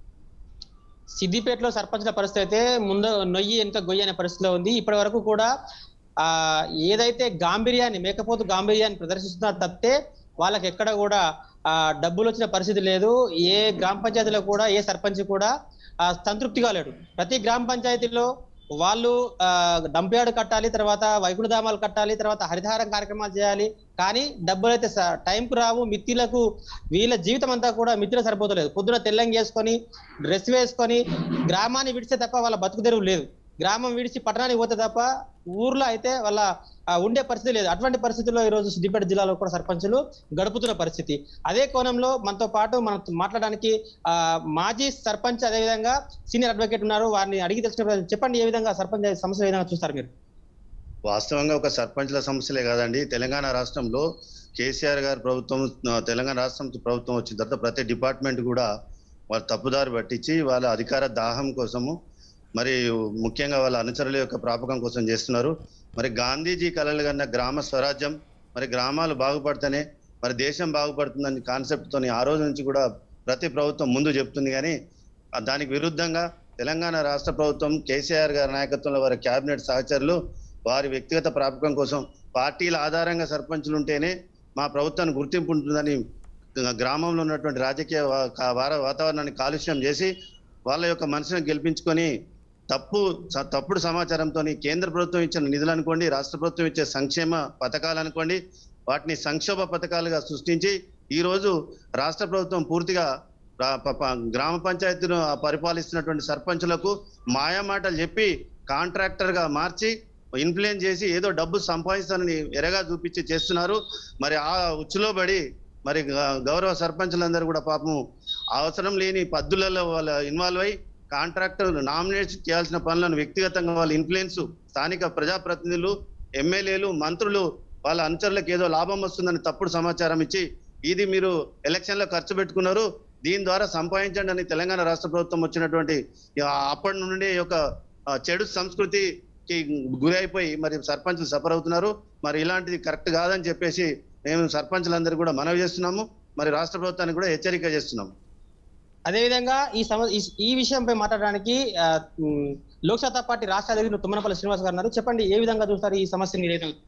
సిద్దిపేటలో సర్పంచ్ల పరిస్థితి అయితే ముందు నొయ్యి వెనుక గొయ్యి అనే పరిస్థితిలో ఉంది ఇప్పటి వరకు కూడా ఆ ఏదైతే గాంభీర్యాన్ని మేకపోతు గాంభీర్యాన్ని ప్రదర్శిస్తున్నారు తప్పితే వాళ్ళకి ఎక్కడ కూడా ఆ డబ్బులు వచ్చిన పరిస్థితి లేదు ఏ గ్రామ పంచాయతీలో కూడా ఏ సర్పంచ్ కూడా ఆ, సంతృప్తిగా లేడు ప్రతి గ్రామ పంచాయతీలో వాళ్ళు ఆ, డంప్ యార్డ్ కట్టాలి తర్వాత వైకుంఠధామాలు కట్టాలి తర్వాత హరితహారం కార్యక్రమాలు చేయాలి కానీ డబ్బులు అయితే స- టైంకు రావు మిత్తిలకు వీళ్ళ జీవితం అంతా కూడా మిత్రులు సరిపోతలేదు పొద్దున తెల్లంగి వేసుకొని డ్రెస్ వేసుకొని గ్రామాన్ని విడిస్తే తప్ప వాళ్ళ బతుకు తెరువు లేదు గ్రామం విడిచి పట్టణానికి పోతే తప్ప ఊర్లో అయితే వాళ్ళ ఆ, ఉండే పరిస్థితి లేదు అటువంటి పరిస్థితుల్లో ఈ రోజు సిద్దిపేట జిల్లాలో కూడా సర్పంచులు గడుపుతున్న పరిస్థితి అదే కోణంలో మనతో పాటు మనం మాట్లాడడానికి ఆ, మాజీ సర్పంచ్ అదేవిధంగా సీనియర్ అడ్వకేట్ ఉన్నారు వారిని అడిగి తెలుసుకున్న చెప్పండి ఏ విధంగా సర్పంచ్ సమస్య ఏ విధంగా చూస్తారు మీరు వాస్తవంగా ఒక సర్పంచ్ల సమస్యలే కాదండి తెలంగాణ రాష్ట్రంలో కేసీఆర్ గారి ప్రభుత్వం ఆ, తెలంగాణ రాష్ట్రం ప్రభుత్వం వచ్చిన తర్వాత ప్రతి డిపార్ట్మెంట్ కూడా వాళ్ళ తప్పుదారి పట్టించి వాళ్ళ అధికార దాహం కోసము మరి ముఖ్యంగా వాళ్ళ అనుచరుల యొక్క ప్రాపకం కోసం చేస్తున్నారు మరి గాంధీజీ కలలు కన్న గ్రామ స్వరాజ్యం మరి గ్రామాలు బాగుపడితేనే మరి దేశం బాగుపడుతుందని కాన్సెప్ట్ తోని ఆ రోజు నుంచి కూడా ప్రతి ప్రభుత్వం ముందు చెప్తుంది కానీ ఆ దానికి విరుద్ధంగా తెలంగాణ రాష్ట్ర ప్రభుత్వం కేసీఆర్ గారి నాయకత్వంలో వారి కేబినెట్ సహచరులు వారి వ్యక్తిగత ప్రాపకం కోసం పార్టీల ఆధారంగా సర్పంచులు ఉంటేనే మా ప్రభుత్వానికి గుర్తింపు ఉంటుందని గ్రామంలో ఉన్నటువంటి రాజకీయ వా- కా- వార- వాతావరణాన్ని కాలుష్యం చేసి వాళ్ళ యొక్క మనసును గెలిపించుకొని తప్పు స- తప్పుడు సమాచారంతో కేంద్ర ప్రభుత్వం ఇచ్చిన నిధులు అనుకోండి రాష్ట్ర ప్రభుత్వం ఇచ్చే సంక్షేమ పథకాలు అనుకోండి వాటిని సంక్షోభ పథకాలుగా సృష్టించి ఈ రోజు రాష్ట్ర ప్రభుత్వం పూర్తిగా రా- ప- ప- గ్రామ పంచాయతీను ఆ పరిపాలిస్తున్నటువంటి సర్పంచులకు మాయమాటలు చెప్పి కాంట్రాక్టర్ గా మార్చి ఇన్ఫ్లుయెన్స్ చేసి ఏదో డబ్బు సంపాదిస్తానని ఎరగా చూపించి చేస్తున్నారు మరి ఆ ఉచ్చులో పడి మరి గ- గౌరవ సర్పంచులందరూ కూడా పాపం అవసరం లేని పద్ధతులలో వాళ్ళ ఇన్వాల్వ్ అయి కాంట్రాక్టర్ నామినేట్ చేయాల్సిన పనులను వ్యక్తిగతంగా వాళ్ళ ఇన్ఫ్లుయెన్స్ స్థానిక ప్రజాప్రతినిధులు ఎమ్మెల్యేలు మంత్రులు వాళ్ళ అనుచరులకు ఏదో లాభం వస్తుందని తప్పుడు సమాచారం ఇచ్చి ఇది మీరు ఎలక్షన్ లో ఖర్చు పెట్టుకున్నారు దీని ద్వారా సంపాదించండి అని తెలంగాణ రాష్ట్ర ప్రభుత్వం వచ్చినటువంటి ఆ అప్పటి నుండి ఈ యొక్క ఆ, చెడు సంస్కృతికి గురి అయిపోయి మరి సర్పంచులు సఫర్ అవుతున్నారు మరి ఇలాంటిది కరెక్ట్ కాదని చెప్పేసి మేము సర్పంచులందరూ కూడా మనవి చేస్తున్నాము మరి రాష్ట్ర ప్రభుత్వానికి కూడా హెచ్చరిక చేస్తున్నాము అదేవిధంగా ఈ సమ ఈ- ఈ విషయంపై మాట్లాడడానికి ఆ, ఉమ్, లోక్ సత్తా పార్టీ రాష్ట్ర అధ్యక్షుడు తుమ్మనపల్లి శ్రీనివాస్ గారు ఉన్నారు చెప్పండి ఏ విధంగా చూస్తారు ఈ సమస్యని మీరు ఏదైనా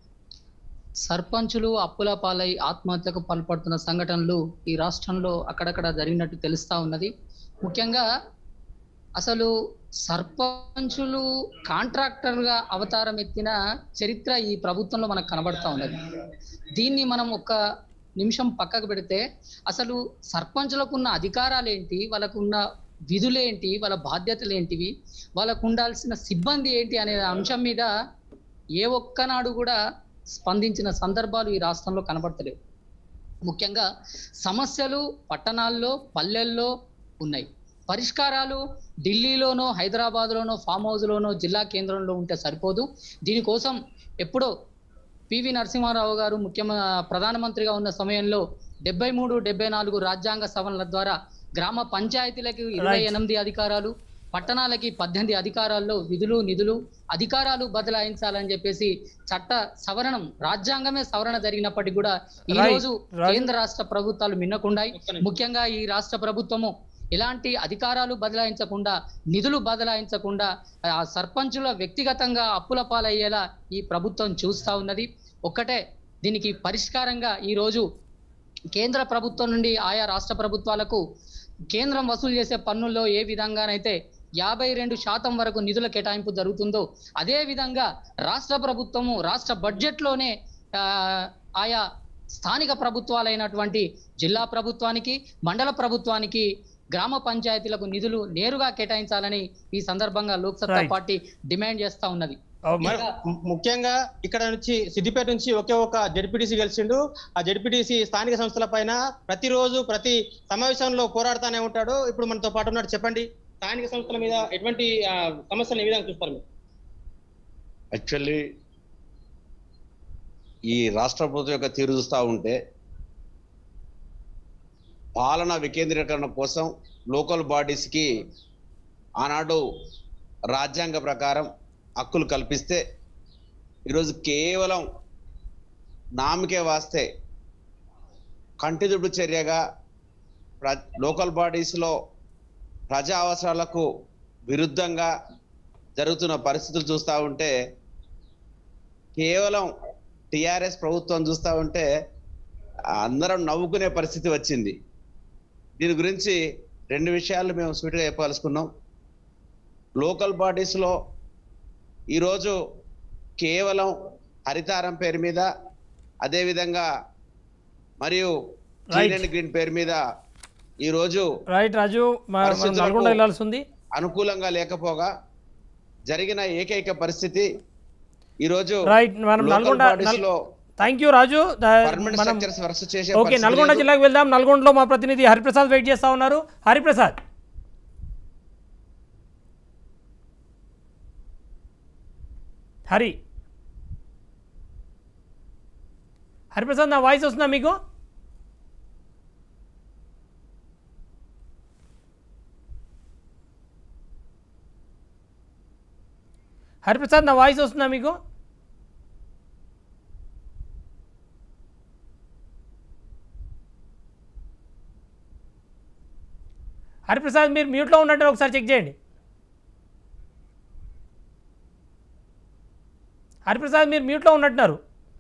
సర్పంచులు అప్పుల పాలై ఆత్మహత్యకు పాల్పడుతున్న సంఘటనలు ఈ రాష్ట్రంలో అక్కడక్కడ జరిగినట్టు తెలుస్తా ఉన్నది ముఖ్యంగా అసలు సర్పంచులు కాంట్రాక్టర్గా అవతారం ఎత్తిన చరిత్ర ఈ ప్రభుత్వంలో మనకు కనబడతా ఉన్నది దీన్ని మనం ఒక నిమిషం పక్కకు పెడితే అసలు సర్పంచులకు ఉన్న అధికారాలు ఏంటి వాళ్ళకు ఉన్న విధులేంటి వాళ్ళ బాధ్యతలు ఏంటివి వాళ్ళకు ఉండాల్సిన సిబ్బంది ఏంటి అనే అంశం మీద ఏ ఒక్కనాడు కూడా స్పందించిన సందర్భాలు ఈ రాష్ట్రంలో కనబడతలేవు ముఖ్యంగా సమస్యలు పట్టణాల్లో పల్లెల్లో ఉన్నాయి పరిష్కారాలు ఢిల్లీలోనో హైదరాబాద్లోనో ఫామ్ హౌస్లోనో జిల్లా కేంద్రంలో ఉంటే సరిపోదు దీనికోసం ఎప్పుడో పివి నరసింహారావు గారు ముఖ్యమ ప్రధానమంత్రిగా ఉన్న సమయంలో డెబ్బై మూడు డెబ్బై నాలుగు రాజ్యాంగ సవరణల ద్వారా గ్రామ పంచాయతీలకు ఇరవై Right. ఎనిమిది అధికారాలు పట్టణాలకి పద్దెనిమిది అధికారాల్లో విధులు నిధులు అధికారాలు బదలాయించాలని చెప్పేసి చట్ట సవరణం రాజ్యాంగమే సవరణ జరిగినప్పటికీ కూడా ఈ Right. రోజు Right. కేంద్ర రాష్ట్ర ప్రభుత్వాలు మిన్నకుండాయి ముఖ్యంగా ఈ రాష్ట్ర ప్రభుత్వము ఎలాంటి అధికారాలు బదలాయించకుండా నిధులు బదలాయించకుండా ఆ సర్పంచుల వ్యక్తిగతంగా అప్పుల పాలయ్యేలా ఈ ప్రభుత్వం చూస్తా ఉన్నది ఒక్కటే దీనికి పరిష్కారంగా ఈ రోజు కేంద్ర ప్రభుత్వం నుండి ఆయా రాష్ట్ర ప్రభుత్వాలకు కేంద్రం వసూలు చేసే పన్నుల్లో ఏ విధంగానైతే యాభై రెండు శాతం వరకు నిధుల కేటాయింపు జరుగుతుందో అదే విధంగా రాష్ట్ర ప్రభుత్వము రాష్ట్ర బడ్జెట్లోనే ఆ, ఆయా స్థానిక ప్రభుత్వాలైనటువంటి జిల్లా ప్రభుత్వానికి మండల ప్రభుత్వానికి గ్రామ పంచాయతీలకు నిధులు నేరుగా కేటాయించాలని ఈ సందర్భంగా లోక్సత్తా Right. పార్టీ డిమాండ్ చేస్తా ఉన్నది మరి ము- ముఖ్యంగా ఇక్కడ నుంచి సిద్దిపేట నుంచి ఒకే ఒక జడ్పీటీసీ గెలిచిండు ఆ జడ్పీటీసీ స్థానిక సంస్థల పైన ప్రతిరోజు ప్రతి సమావేశంలో పోరాడుతానే ఉంటాడు ఇప్పుడు మనతో పాటు ఉన్నాడు చెప్పండి స్థానిక సంస్థల మీద ఎటువంటి ఆ, సమస్యలు ఏ విధంగా చూస్తారు మీరు యాక్చువల్లీ ఈ రాష్ట్ర ప్రభుత్వం యొక్క తీరు చూస్తూ ఉంటే పాలన వికేంద్రీకరణ కోసం లోకల్ బాడీస్కి ఆనాడు రాజ్యాంగ ప్రకారం హక్కులు కల్పిస్తే ఈరోజు కేవలం నామకే వాస్తే కంటిదుడు చర్యగా ప్ర లోకల్ బాడీస్లో ప్రజా అవసరాలకు విరుద్ధంగా జరుగుతున్న పరిస్థితులు చూస్తూ ఉంటే కేవలం టిఆర్ఎస్ ప్రభుత్వం చూస్తూ ఉంటే అందరం నవ్వుకునే పరిస్థితి వచ్చింది దీని గురించి రెండు విషయాలు మేము స్వీట్గా చెప్పాల్సుకున్నాం లోకల్ బాడీస్లో ఈరోజు కేవలం హరితారం పేరు మీద అదేవిధంగా మరియు క్లీన్ అండ్ గ్రీన్ పేరు మీద ఈరోజు రైట్ రాజు మా- మనం పరిస్థితులకు నల్గొండ వెళ్ళాల్సి ఉంది అనుకూలంగా లేకపోగా జరిగిన ఏకైక పరిస్థితి ఈరోజు రైట్ మనం local నల్గొండ bodies లో థ్యాంక్ యూ రాజు ద- పర్మనెంట్ మనం స్ట్రక్చర్స్ వర్క్ చేసే ఓకే పరిస్థితి నల్గొండ లేదు. జిల్లాకు వెళ్దాం నల్గొండలో మా ప్రతినిధి హరిప్రసాద్ వెయిట్ చేస్తా ఉన్నారు హరిప్రసాద్ హరి హరిప్రసాద్ నా వాయిస్ వస్తుందా మీకు హరిప్రసాద్ నా వాయిస్ వస్తుందా మీకు హరిప్రసాద్ మీరు మ్యూట్లో ఉన్నట్టు ఒకసారి చెక్ చేయండి హరిప్రసాద్ మీరు మ్యూట్లో ఉన్నట్టున్నారు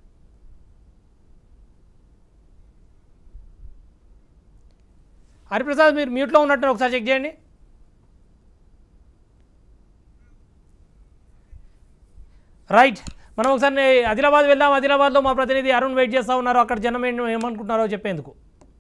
హరిప్రసాద్ మీరు మ్యూట్లో ఉన్నట్టు ఒకసారి చెక్ చేయండి రైట్ మనం ఒకసారి ఆదిలాబాద్ వెళ్దాం ఆదిలాబాద్లో మా ప్రతినిధి అరుణ్ వెయిట్ చేస్తూ ఉన్నారు అక్కడ జనం ఏం- ఏమనుకుంటున్నారో చెప్పేందుకు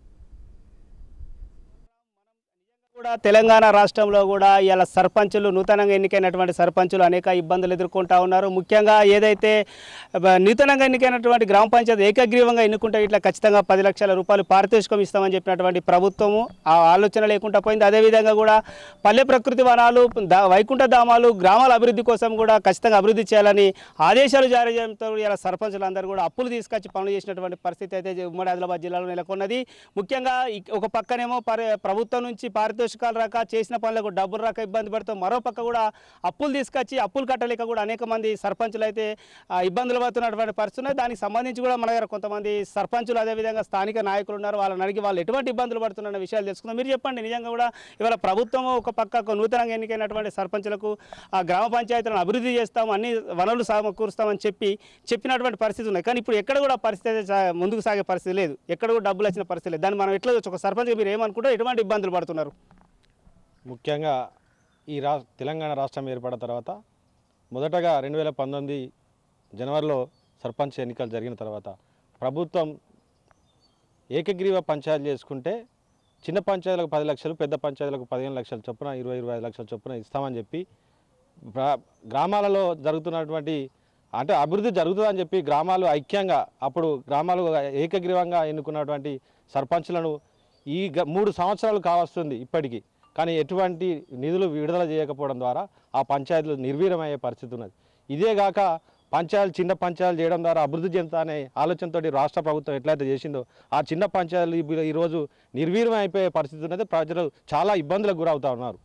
కూడా తెలంగాణ రాష్ట్రంలో కూడా ఇలా సర్పంచులు నూతనంగా ఎన్నికైనటువంటి సర్పంచులు అనేక ఇబ్బందులు ఎదుర్కొంటా ఉన్నారు ముఖ్యంగా ఏదైతే బ- నూతనంగా ఎన్నికైనటువంటి గ్రామ పంచాయతీ ఏకగ్రీవంగా ఎన్నుకుంటే ఇట్లా ఖచ్చితంగా పది లక్షల రూపాయలు పారితోషికం ఇస్తామని చెప్పినటువంటి ప్రభుత్వము ఆ ఆలోచన లేకుండా పోయింది అదేవిధంగా కూడా పల్లె ప్రకృతి వనాలు దా- వైకుంఠ ధామాలు గ్రామాల అభివృద్ధి కోసం కూడా ఖచ్చితంగా అభివృద్ధి చేయాలని ఆదేశాలు జారీ చేయడంతో ఇలా సర్పంచులు అందరూ కూడా అప్పులు తీసుకొచ్చి పనులు చేసినటువంటి పరిస్థితి అయితే ఉమ్మడి ఆదిలాబాద్ జిల్లాలో నెలకొన్నది ముఖ్యంగా ఇక్- ఒక పక్కనేమో పరి ప్రభుత్వం నుంచి పారితోషికాలు రాక చేసిన పనులకు డబ్బులు రాక ఇబ్బంది పడుతూ మరో పక్క కూడా అప్పులు తీసుకొచ్చి అప్పులు కట్టలేక కూడా అనేక మంది సర్పంచులు అయితే ఆ, ఇబ్బందులు పడుతున్నటువంటి పరిస్థితి ఉన్నాయి దానికి సంబంధించి కూడా మన దగ్గర కొంతమంది సర్పంచులు అదేవిధంగా స్థానిక నాయకులు ఉన్నారు వాళ్ళని అడిగి వాళ్ళు ఎటువంటి ఇబ్బందులు పడుతున్న విషయాలు తెలుసుకుందాం మీరు చెప్పండి నిజంగా కూడా ఇవాళ ప్రభుత్వం ఒక పక్క ఒక నూతనంగా ఎన్నికైనటువంటి సర్పంచులకు ఆ గ్రామ పంచాయతీలను అభివృద్ధి చేస్తాం అన్ని వనరులు సమకూరుస్తామని చెప్పి చెప్పినటువంటి పరిస్థితి ఉన్నాయి కానీ ఇప్పుడు ఎక్కడ కూడా పరిస్థితి అయితే సా- ముందుకు సాగే పరిస్థితి లేదు ఎక్కడ కూడా డబ్బులు వచ్చిన పరిస్థితి లేదు దాన్ని మనం ఎట్లా చూడొచ్చు? ఒక సర్పంచ్ మీరు ఏమనుకుంటారు ఎటువంటి ఇబ్బందులు పడుతున్నారు ముఖ్యంగా ఈ రా తెలంగాణ రాష్ట్రం ఏర్పడిన తర్వాత మొదటగా రెండు వేల పంతొమ్మిది జనవరిలో సర్పంచ్ ఎన్నికలు జరిగిన తర్వాత ప్రభుత్వం ఏకగ్రీవ పంచాయతీ చేసుకుంటే చిన్న పంచాయతీలకు పది లక్షలు పెద్ద పంచాయతీలకు పదిహేను లక్షల చొప్పున ఇరవై ఇరవై ఐదు లక్షల చొప్పున ఇస్తామని చెప్పి ప్ర- గ్రామాలలో జరుగుతున్నటువంటి అంటే అభివృద్ధి జరుగుతుందని చెప్పి గ్రామాలు ఐక్యంగా అప్పుడు గ్రామాలు ఏకగ్రీవంగా ఎన్నుకున్నటువంటి సర్పంచ్లను ఈ గ- మూడు సంవత్సరాలు కావస్తుంది ఇప్పటికీ కానీ ఎటువంటి నిధులు విడుదల చేయకపోవడం ద్వారా ఆ పంచాయతీలు నిర్వీర్యమయ్యే పరిస్థితి ఉన్నది ఇదేగాక పంచాయతీలు చిన్న పంచాయతీలు చేయడం ద్వారా అభివృద్ధి చెందుతా అనే ఆలోచనతోటి రాష్ట్ర ప్రభుత్వం ఎట్లయితే చేసిందో ఆ చిన్న పంచాయతీలు ఇప్పుడు ఈరోజు నిర్వీర్యం అయిపోయే పరిస్థితి ఉన్నది ప్రజలు చాలా ఇబ్బందులకు గురవుతా ఉన్నారు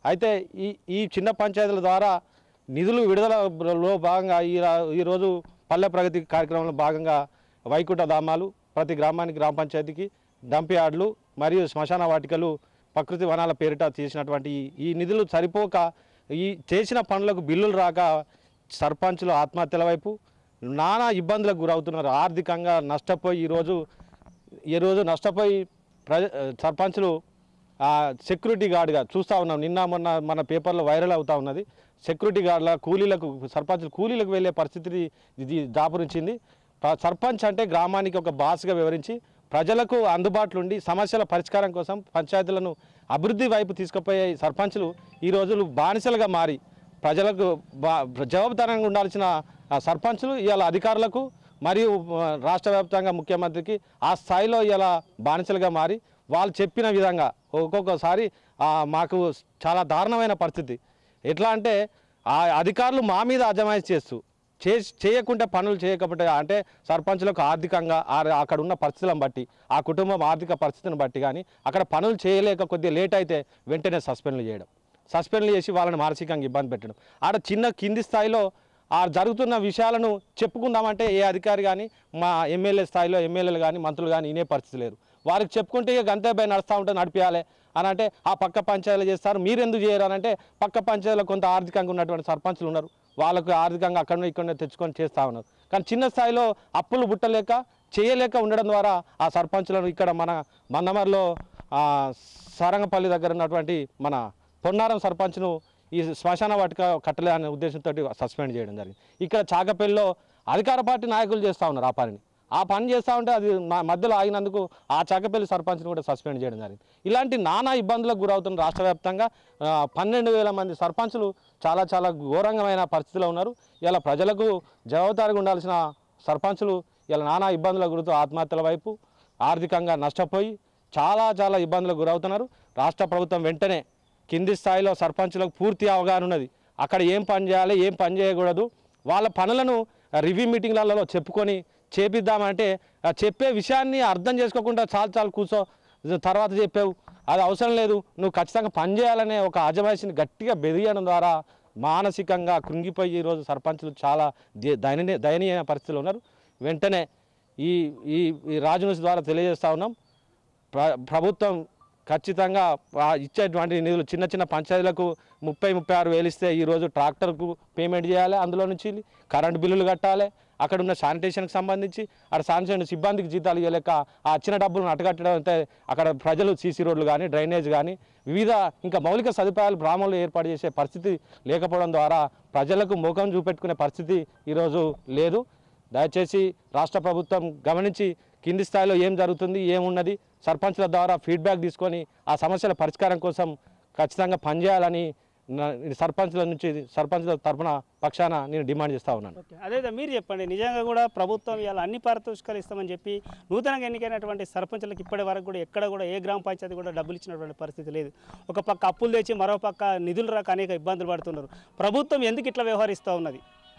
అయితే ఈ ఈ చిన్న పంచాయతీల ద్వారా నిధులు విడుదలలో భాగంగా ఈ రా- ఈరోజు పల్లె ప్రగతి కార్యక్రమంలో భాగంగా వైకుంఠ ధామాలు ప్రతి గ్రామానికి గ్రామ పంచాయతీకి డంప్ యార్డులు మరియు శ్మశాన వాటికలు ప్రకృతి వనాల పేరిట చేసినటువంటి ఈ- ఈ నిధులు సరిపోక ఈ చేసిన పనులకు బిల్లులు రాక సర్పంచులు ఆత్మహత్యల వైపు నానా ఇబ్బందులకు గురవుతున్నారు ఆర్థికంగా నష్టపోయి ఈరోజు ఈరోజు నష్టపోయి ప్రజ సర్పంచులు ఆ, సెక్యూరిటీ గార్డ్గా చూస్తూ ఉన్నాం నిన్న మొన్న మన పేపర్లో వైరల్ అవుతా ఉన్నది సెక్యూరిటీ గార్డుల కూలీలకు సర్పంచులు కూలీలకు వెళ్ళే పరిస్థితి ఇది దాపురించింది ప- సర్పంచ్ అంటే గ్రామానికి ఒక బాస్గా వివరించి ప్రజలకు అందుబాటులో ఉండి సమస్యల పరిష్కారం కోసం పంచాయతీలను అభివృద్ధి వైపు తీసుకుపోయే సర్పంచులు ఈ రోజులు బానిసలుగా మారి ప్రజలకు బా జవాబుదారంగా ఉండాల్సిన ఆ సర్పంచులు ఇవాళ అధికారులకు మరియు ఆ, రాష్ట్ర వ్యాప్తంగా ముఖ్యమంత్రికి ఆ స్థాయిలో ఇలా బానిసలుగా మారి వాళ్ళు చెప్పిన విధంగా ఒక్కొక్కసారి ఆ, మాకు చాలా దారుణమైన పరిస్థితి ఎట్లా అంటే ఆ అధికారులు మా మీద అజమాయిషి చేస్తూ చే చేయకుంటే పనులు చేయకపోతే అంటే సర్పంచులకు ఆర్థికంగా ఆ- అక్కడ ఉన్న పరిస్థితులను బట్టి ఆ కుటుంబం ఆర్థిక పరిస్థితిని బట్టి కానీ అక్కడ పనులు చేయలేక కొద్దిగా లేట్ అయితే వెంటనే సస్పెండ్లు చేయడం సస్పెండ్లు చేసి వాళ్ళని మానసికంగా ఇబ్బంది పెట్టడం ఆడ చిన్న కింది స్థాయిలో ఆ జరుగుతున్న విషయాలను చెప్పుకుందామంటే ఏ అధికారి కానీ మా ఎమ్మెల్యే స్థాయిలో ఎమ్మెల్యేలు కానీ మంత్రులు కానీ వినే పరిస్థితి లేరు వారికి చెప్పుకుంటే ఇక గంతే పై నడుస్తూ ఉంటే నడిపించాలి అని అంటే ఆ పక్క పంచాయతీలు చేస్తారు మీరు ఎందుకు చేయరు అని అంటే పక్క పంచాయతీలో కొంత ఆర్థికంగా ఉన్నటువంటి సర్పంచులు ఉన్నారు వాళ్ళకు ఆర్థికంగా అక్కడ ఇక్కడ తెచ్చుకొని చేస్తూ ఉన్నారు కానీ చిన్న స్థాయిలో అప్పులు బుట్టలేక చేయలేక ఉండడం ద్వారా ఆ సర్పంచులను ఇక్కడ మన మందమరిలో ఆ, సారంగపల్లి దగ్గర ఉన్నటువంటి మన పొన్నారం సర్పంచ్ను ఈ శ్మశాన వాటిక కట్టలే అనే ఉద్దేశంతో సస్పెండ్ చేయడం జరిగింది ఇక్కడ చాకపల్లిలో అధికార పార్టీ నాయకులు చేస్తూ ఉన్నారు ఆ పనిని ఆ పని చేస్తూ ఉంటే అది మా- మధ్యలో ఆగినందుకు ఆ చాకపల్లి సర్పంచ్ని కూడా సస్పెండ్ చేయడం జరిగింది ఇలాంటి నానా ఇబ్బందులకు గురవుతున్న రాష్ట్ర వ్యాప్తంగా ఆ, పన్నెండు వేల మంది సర్పంచులు చాలా చాలా ఘోరంగమైన పరిస్థితిలో ఉన్నారు ఇలా ప్రజలకు జవాబుదారిగా ఉండాల్సిన సర్పంచులు ఇలా నానా ఇబ్బందులకు గురవుతూ ఆత్మహత్యల వైపు ఆర్థికంగా నష్టపోయి చాలా చాలా ఇబ్బందులకు గురవుతున్నారు రాష్ట్ర ప్రభుత్వం వెంటనే కింది స్థాయిలో సర్పంచులకు పూర్తి అవగాహన ఉన్నది అక్కడ ఏం పని చేయాలి ఏం పని చేయకూడదు వాళ్ళ పనులను రివ్యూ మీటింగ్లలో చెప్పుకొని చేపిద్దామంటే ఆ చెప్పే విషయాన్ని అర్థం చేసుకోకుండా చాలు చాలు కూర్చో తర్వాత చెప్పావు అది అవసరం లేదు నువ్వు ఖచ్చితంగా పని చేయాలనే ఒక అజమాయిషిని గట్టిగా బెదిరియడం ద్వారా మానసికంగా కృంగిపోయి ఈరోజు సర్పంచులు చాలా దే- దయనీయ దయనీయమైన పరిస్థితులు ఉన్నారు వెంటనే ఈ ఈ ఈ రాజు న్యూస్ ద్వారా తెలియజేస్తా ఉన్నాం ప్ర ప్రభుత్వం ఖచ్చితంగా ఆ ఇచ్చేటువంటి నిధులు చిన్న చిన్న పంచాయతీలకు ముప్పై ముప్పై ఆరు వేలు ఇస్తే ఈరోజు ట్రాక్టర్కు పేమెంట్ చేయాలి అందులో నుంచి కరెంట్ బిల్లులు కట్టాలి అక్కడ ఉన్న శానిటేషన్కి సంబంధించి అక్కడ శానిటేషన్ సిబ్బందికి జీతాలు ఇవ్వలేక ఆ వచ్చిన డబ్బులను అటగట్టడం అంటే అక్కడ ప్రజలు సీసీ రోడ్లు కానీ డ్రైనేజ్ కానీ వివిధ ఇంకా మౌలిక సదుపాయాలు గ్రామంలో ఏర్పాటు చేసే పరిస్థితి లేకపోవడం ద్వారా ప్రజలకు ముఖం చూపెట్టుకునే పరిస్థితి ఈరోజు లేదు దయచేసి రాష్ట్ర ప్రభుత్వం గమనించి కింది స్థాయిలో ఏం జరుగుతుంది ఏమున్నది సర్పంచ్ల ద్వారా ఫీడ్బ్యాక్ తీసుకొని ఆ సమస్యల పరిష్కారం కోసం ఖచ్చితంగా పనిచేయాలని నా- సర్పంచ్ల నుంచి సర్పంచ్ల తరపున పక్షాన నేను డిమాండ్ చేస్తా ఉన్నాను అదే అదే మీరు చెప్పండి నిజంగా కూడా ప్రభుత్వం ఇలా అన్ని పారితోషికాలు ఇస్తామని చెప్పి నూతనంగా ఎన్నికైనటువంటి సర్పంచులకు ఇప్పటి వరకు కూడా ఎక్కడ కూడా ఏ గ్రామ పంచాయతీ కూడా డబ్బులు ఇచ్చినటువంటి పరిస్థితి లేదు ఒక పక్క అప్పులు తెచ్చి మరో పక్క నిధులు రాక అనేక ఇబ్బందులు పడుతున్నారు ప్రభుత్వం ఎందుకు ఇట్లా వ్యవహరిస్తూ ఉన్నది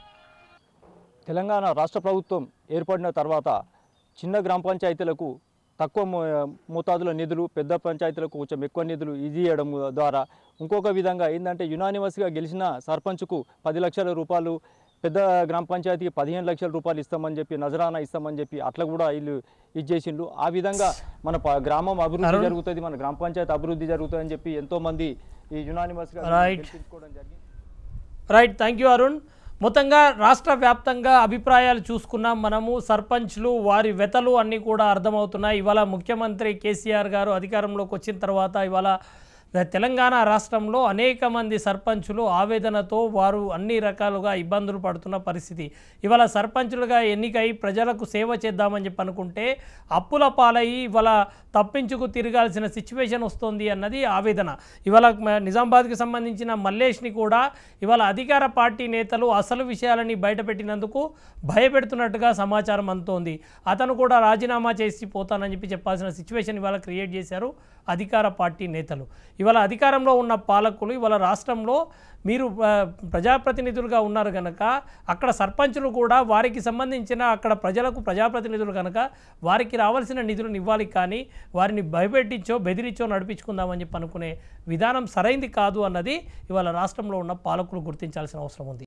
తెలంగాణ రాష్ట్ర ప్రభుత్వం ఏర్పడిన తర్వాత చిన్న గ్రామ పంచాయతీలకు తక్కువ మో- మోతాదులో నిధులు పెద్ద పంచాయతీలకు కొంచెం ఎక్కువ నిధులు ఇది చేయడం ద్వారా ఇంకొక విధంగా ఏంటంటే యునానిమస్గా గెలిచిన సర్పంచ్కు పది లక్షల రూపాయలు పెద్ద గ్రామ పంచాయతీకి పదిహేను లక్షల రూపాయలు ఇస్తామని చెప్పి నజరానా ఇస్తామని చెప్పి అట్లా కూడా వీళ్ళు ఇది చేసిండ్రు ఆ విధంగా మన ప- గ్రామం అభివృద్ధి అరుణ్. జరుగుతుంది మన గ్రామ పంచాయతీ అభివృద్ధి జరుగుతుంది అని చెప్పి ఎంతోమంది ఈ యునానిమస్గా Right. గెలిపించుకోవడం జరిగింది రైట్ థ్యాంక్ యూ అరుణ్ మొత్తంగా రాష్ట్ర వ్యాప్తంగా అభిప్రాయాలు చూసుకున్నాం మనము సర్పంచ్లు వారి వెతలు అన్నీ కూడా అర్థమవుతున్నాయి ఇవాళ ముఖ్యమంత్రి కేసీఆర్ గారు అధికారంలోకి వచ్చిన తర్వాత ఇవాళ తెలంగాణ రాష్ట్రంలో అనేక మంది సర్పంచులు ఆవేదనతో వారు అన్ని రకాలుగా ఇబ్బందులు పడుతున్న పరిస్థితి ఇవాళ సర్పంచులుగా ఎన్నికై ప్రజలకు సేవ చేద్దామని చెప్పి అనుకుంటే అప్పుల పాలయ్యి ఇవాళ తప్పించుకు తిరగాల్సిన సిచ్యువేషన్ వస్తుంది అన్నది ఆవేదన ఇవాళ మ- నిజామాబాద్కి సంబంధించిన మల్లేష్ని కూడా ఇవాళ అధికార పార్టీ నేతలు అసలు విషయాలని బయటపెట్టినందుకు భయపెడుతున్నట్టుగా సమాచారం అందుతోంది అతను కూడా రాజీనామా చేసి పోతానని చెప్పి చెప్పాల్సిన సిచ్యువేషన్ ఇవాళ క్రియేట్ చేశారు అధికార పార్టీ నేతలు ఇవాళ అధికారంలో ఉన్న పాలకులు ఇవాళ రాష్ట్రంలో మీరు ఆ, ప్రజాప్రతినిధులుగా ఉన్నారు కనుక అక్కడ సర్పంచులు కూడా వారికి సంబంధించిన అక్కడ ప్రజలకు ప్రజాప్రతినిధులు కనుక వారికి రావాల్సిన నిధులను ఇవ్వాలి కానీ వారిని భయపెట్టించో బెదిరించో నడిపించుకుందామని చెప్పి అనుకునే విధానం సరైంది కాదు అన్నది ఇవాళ రాష్ట్రంలో ఉన్న పాలకులు గుర్తించాల్సిన అవసరం ఉంది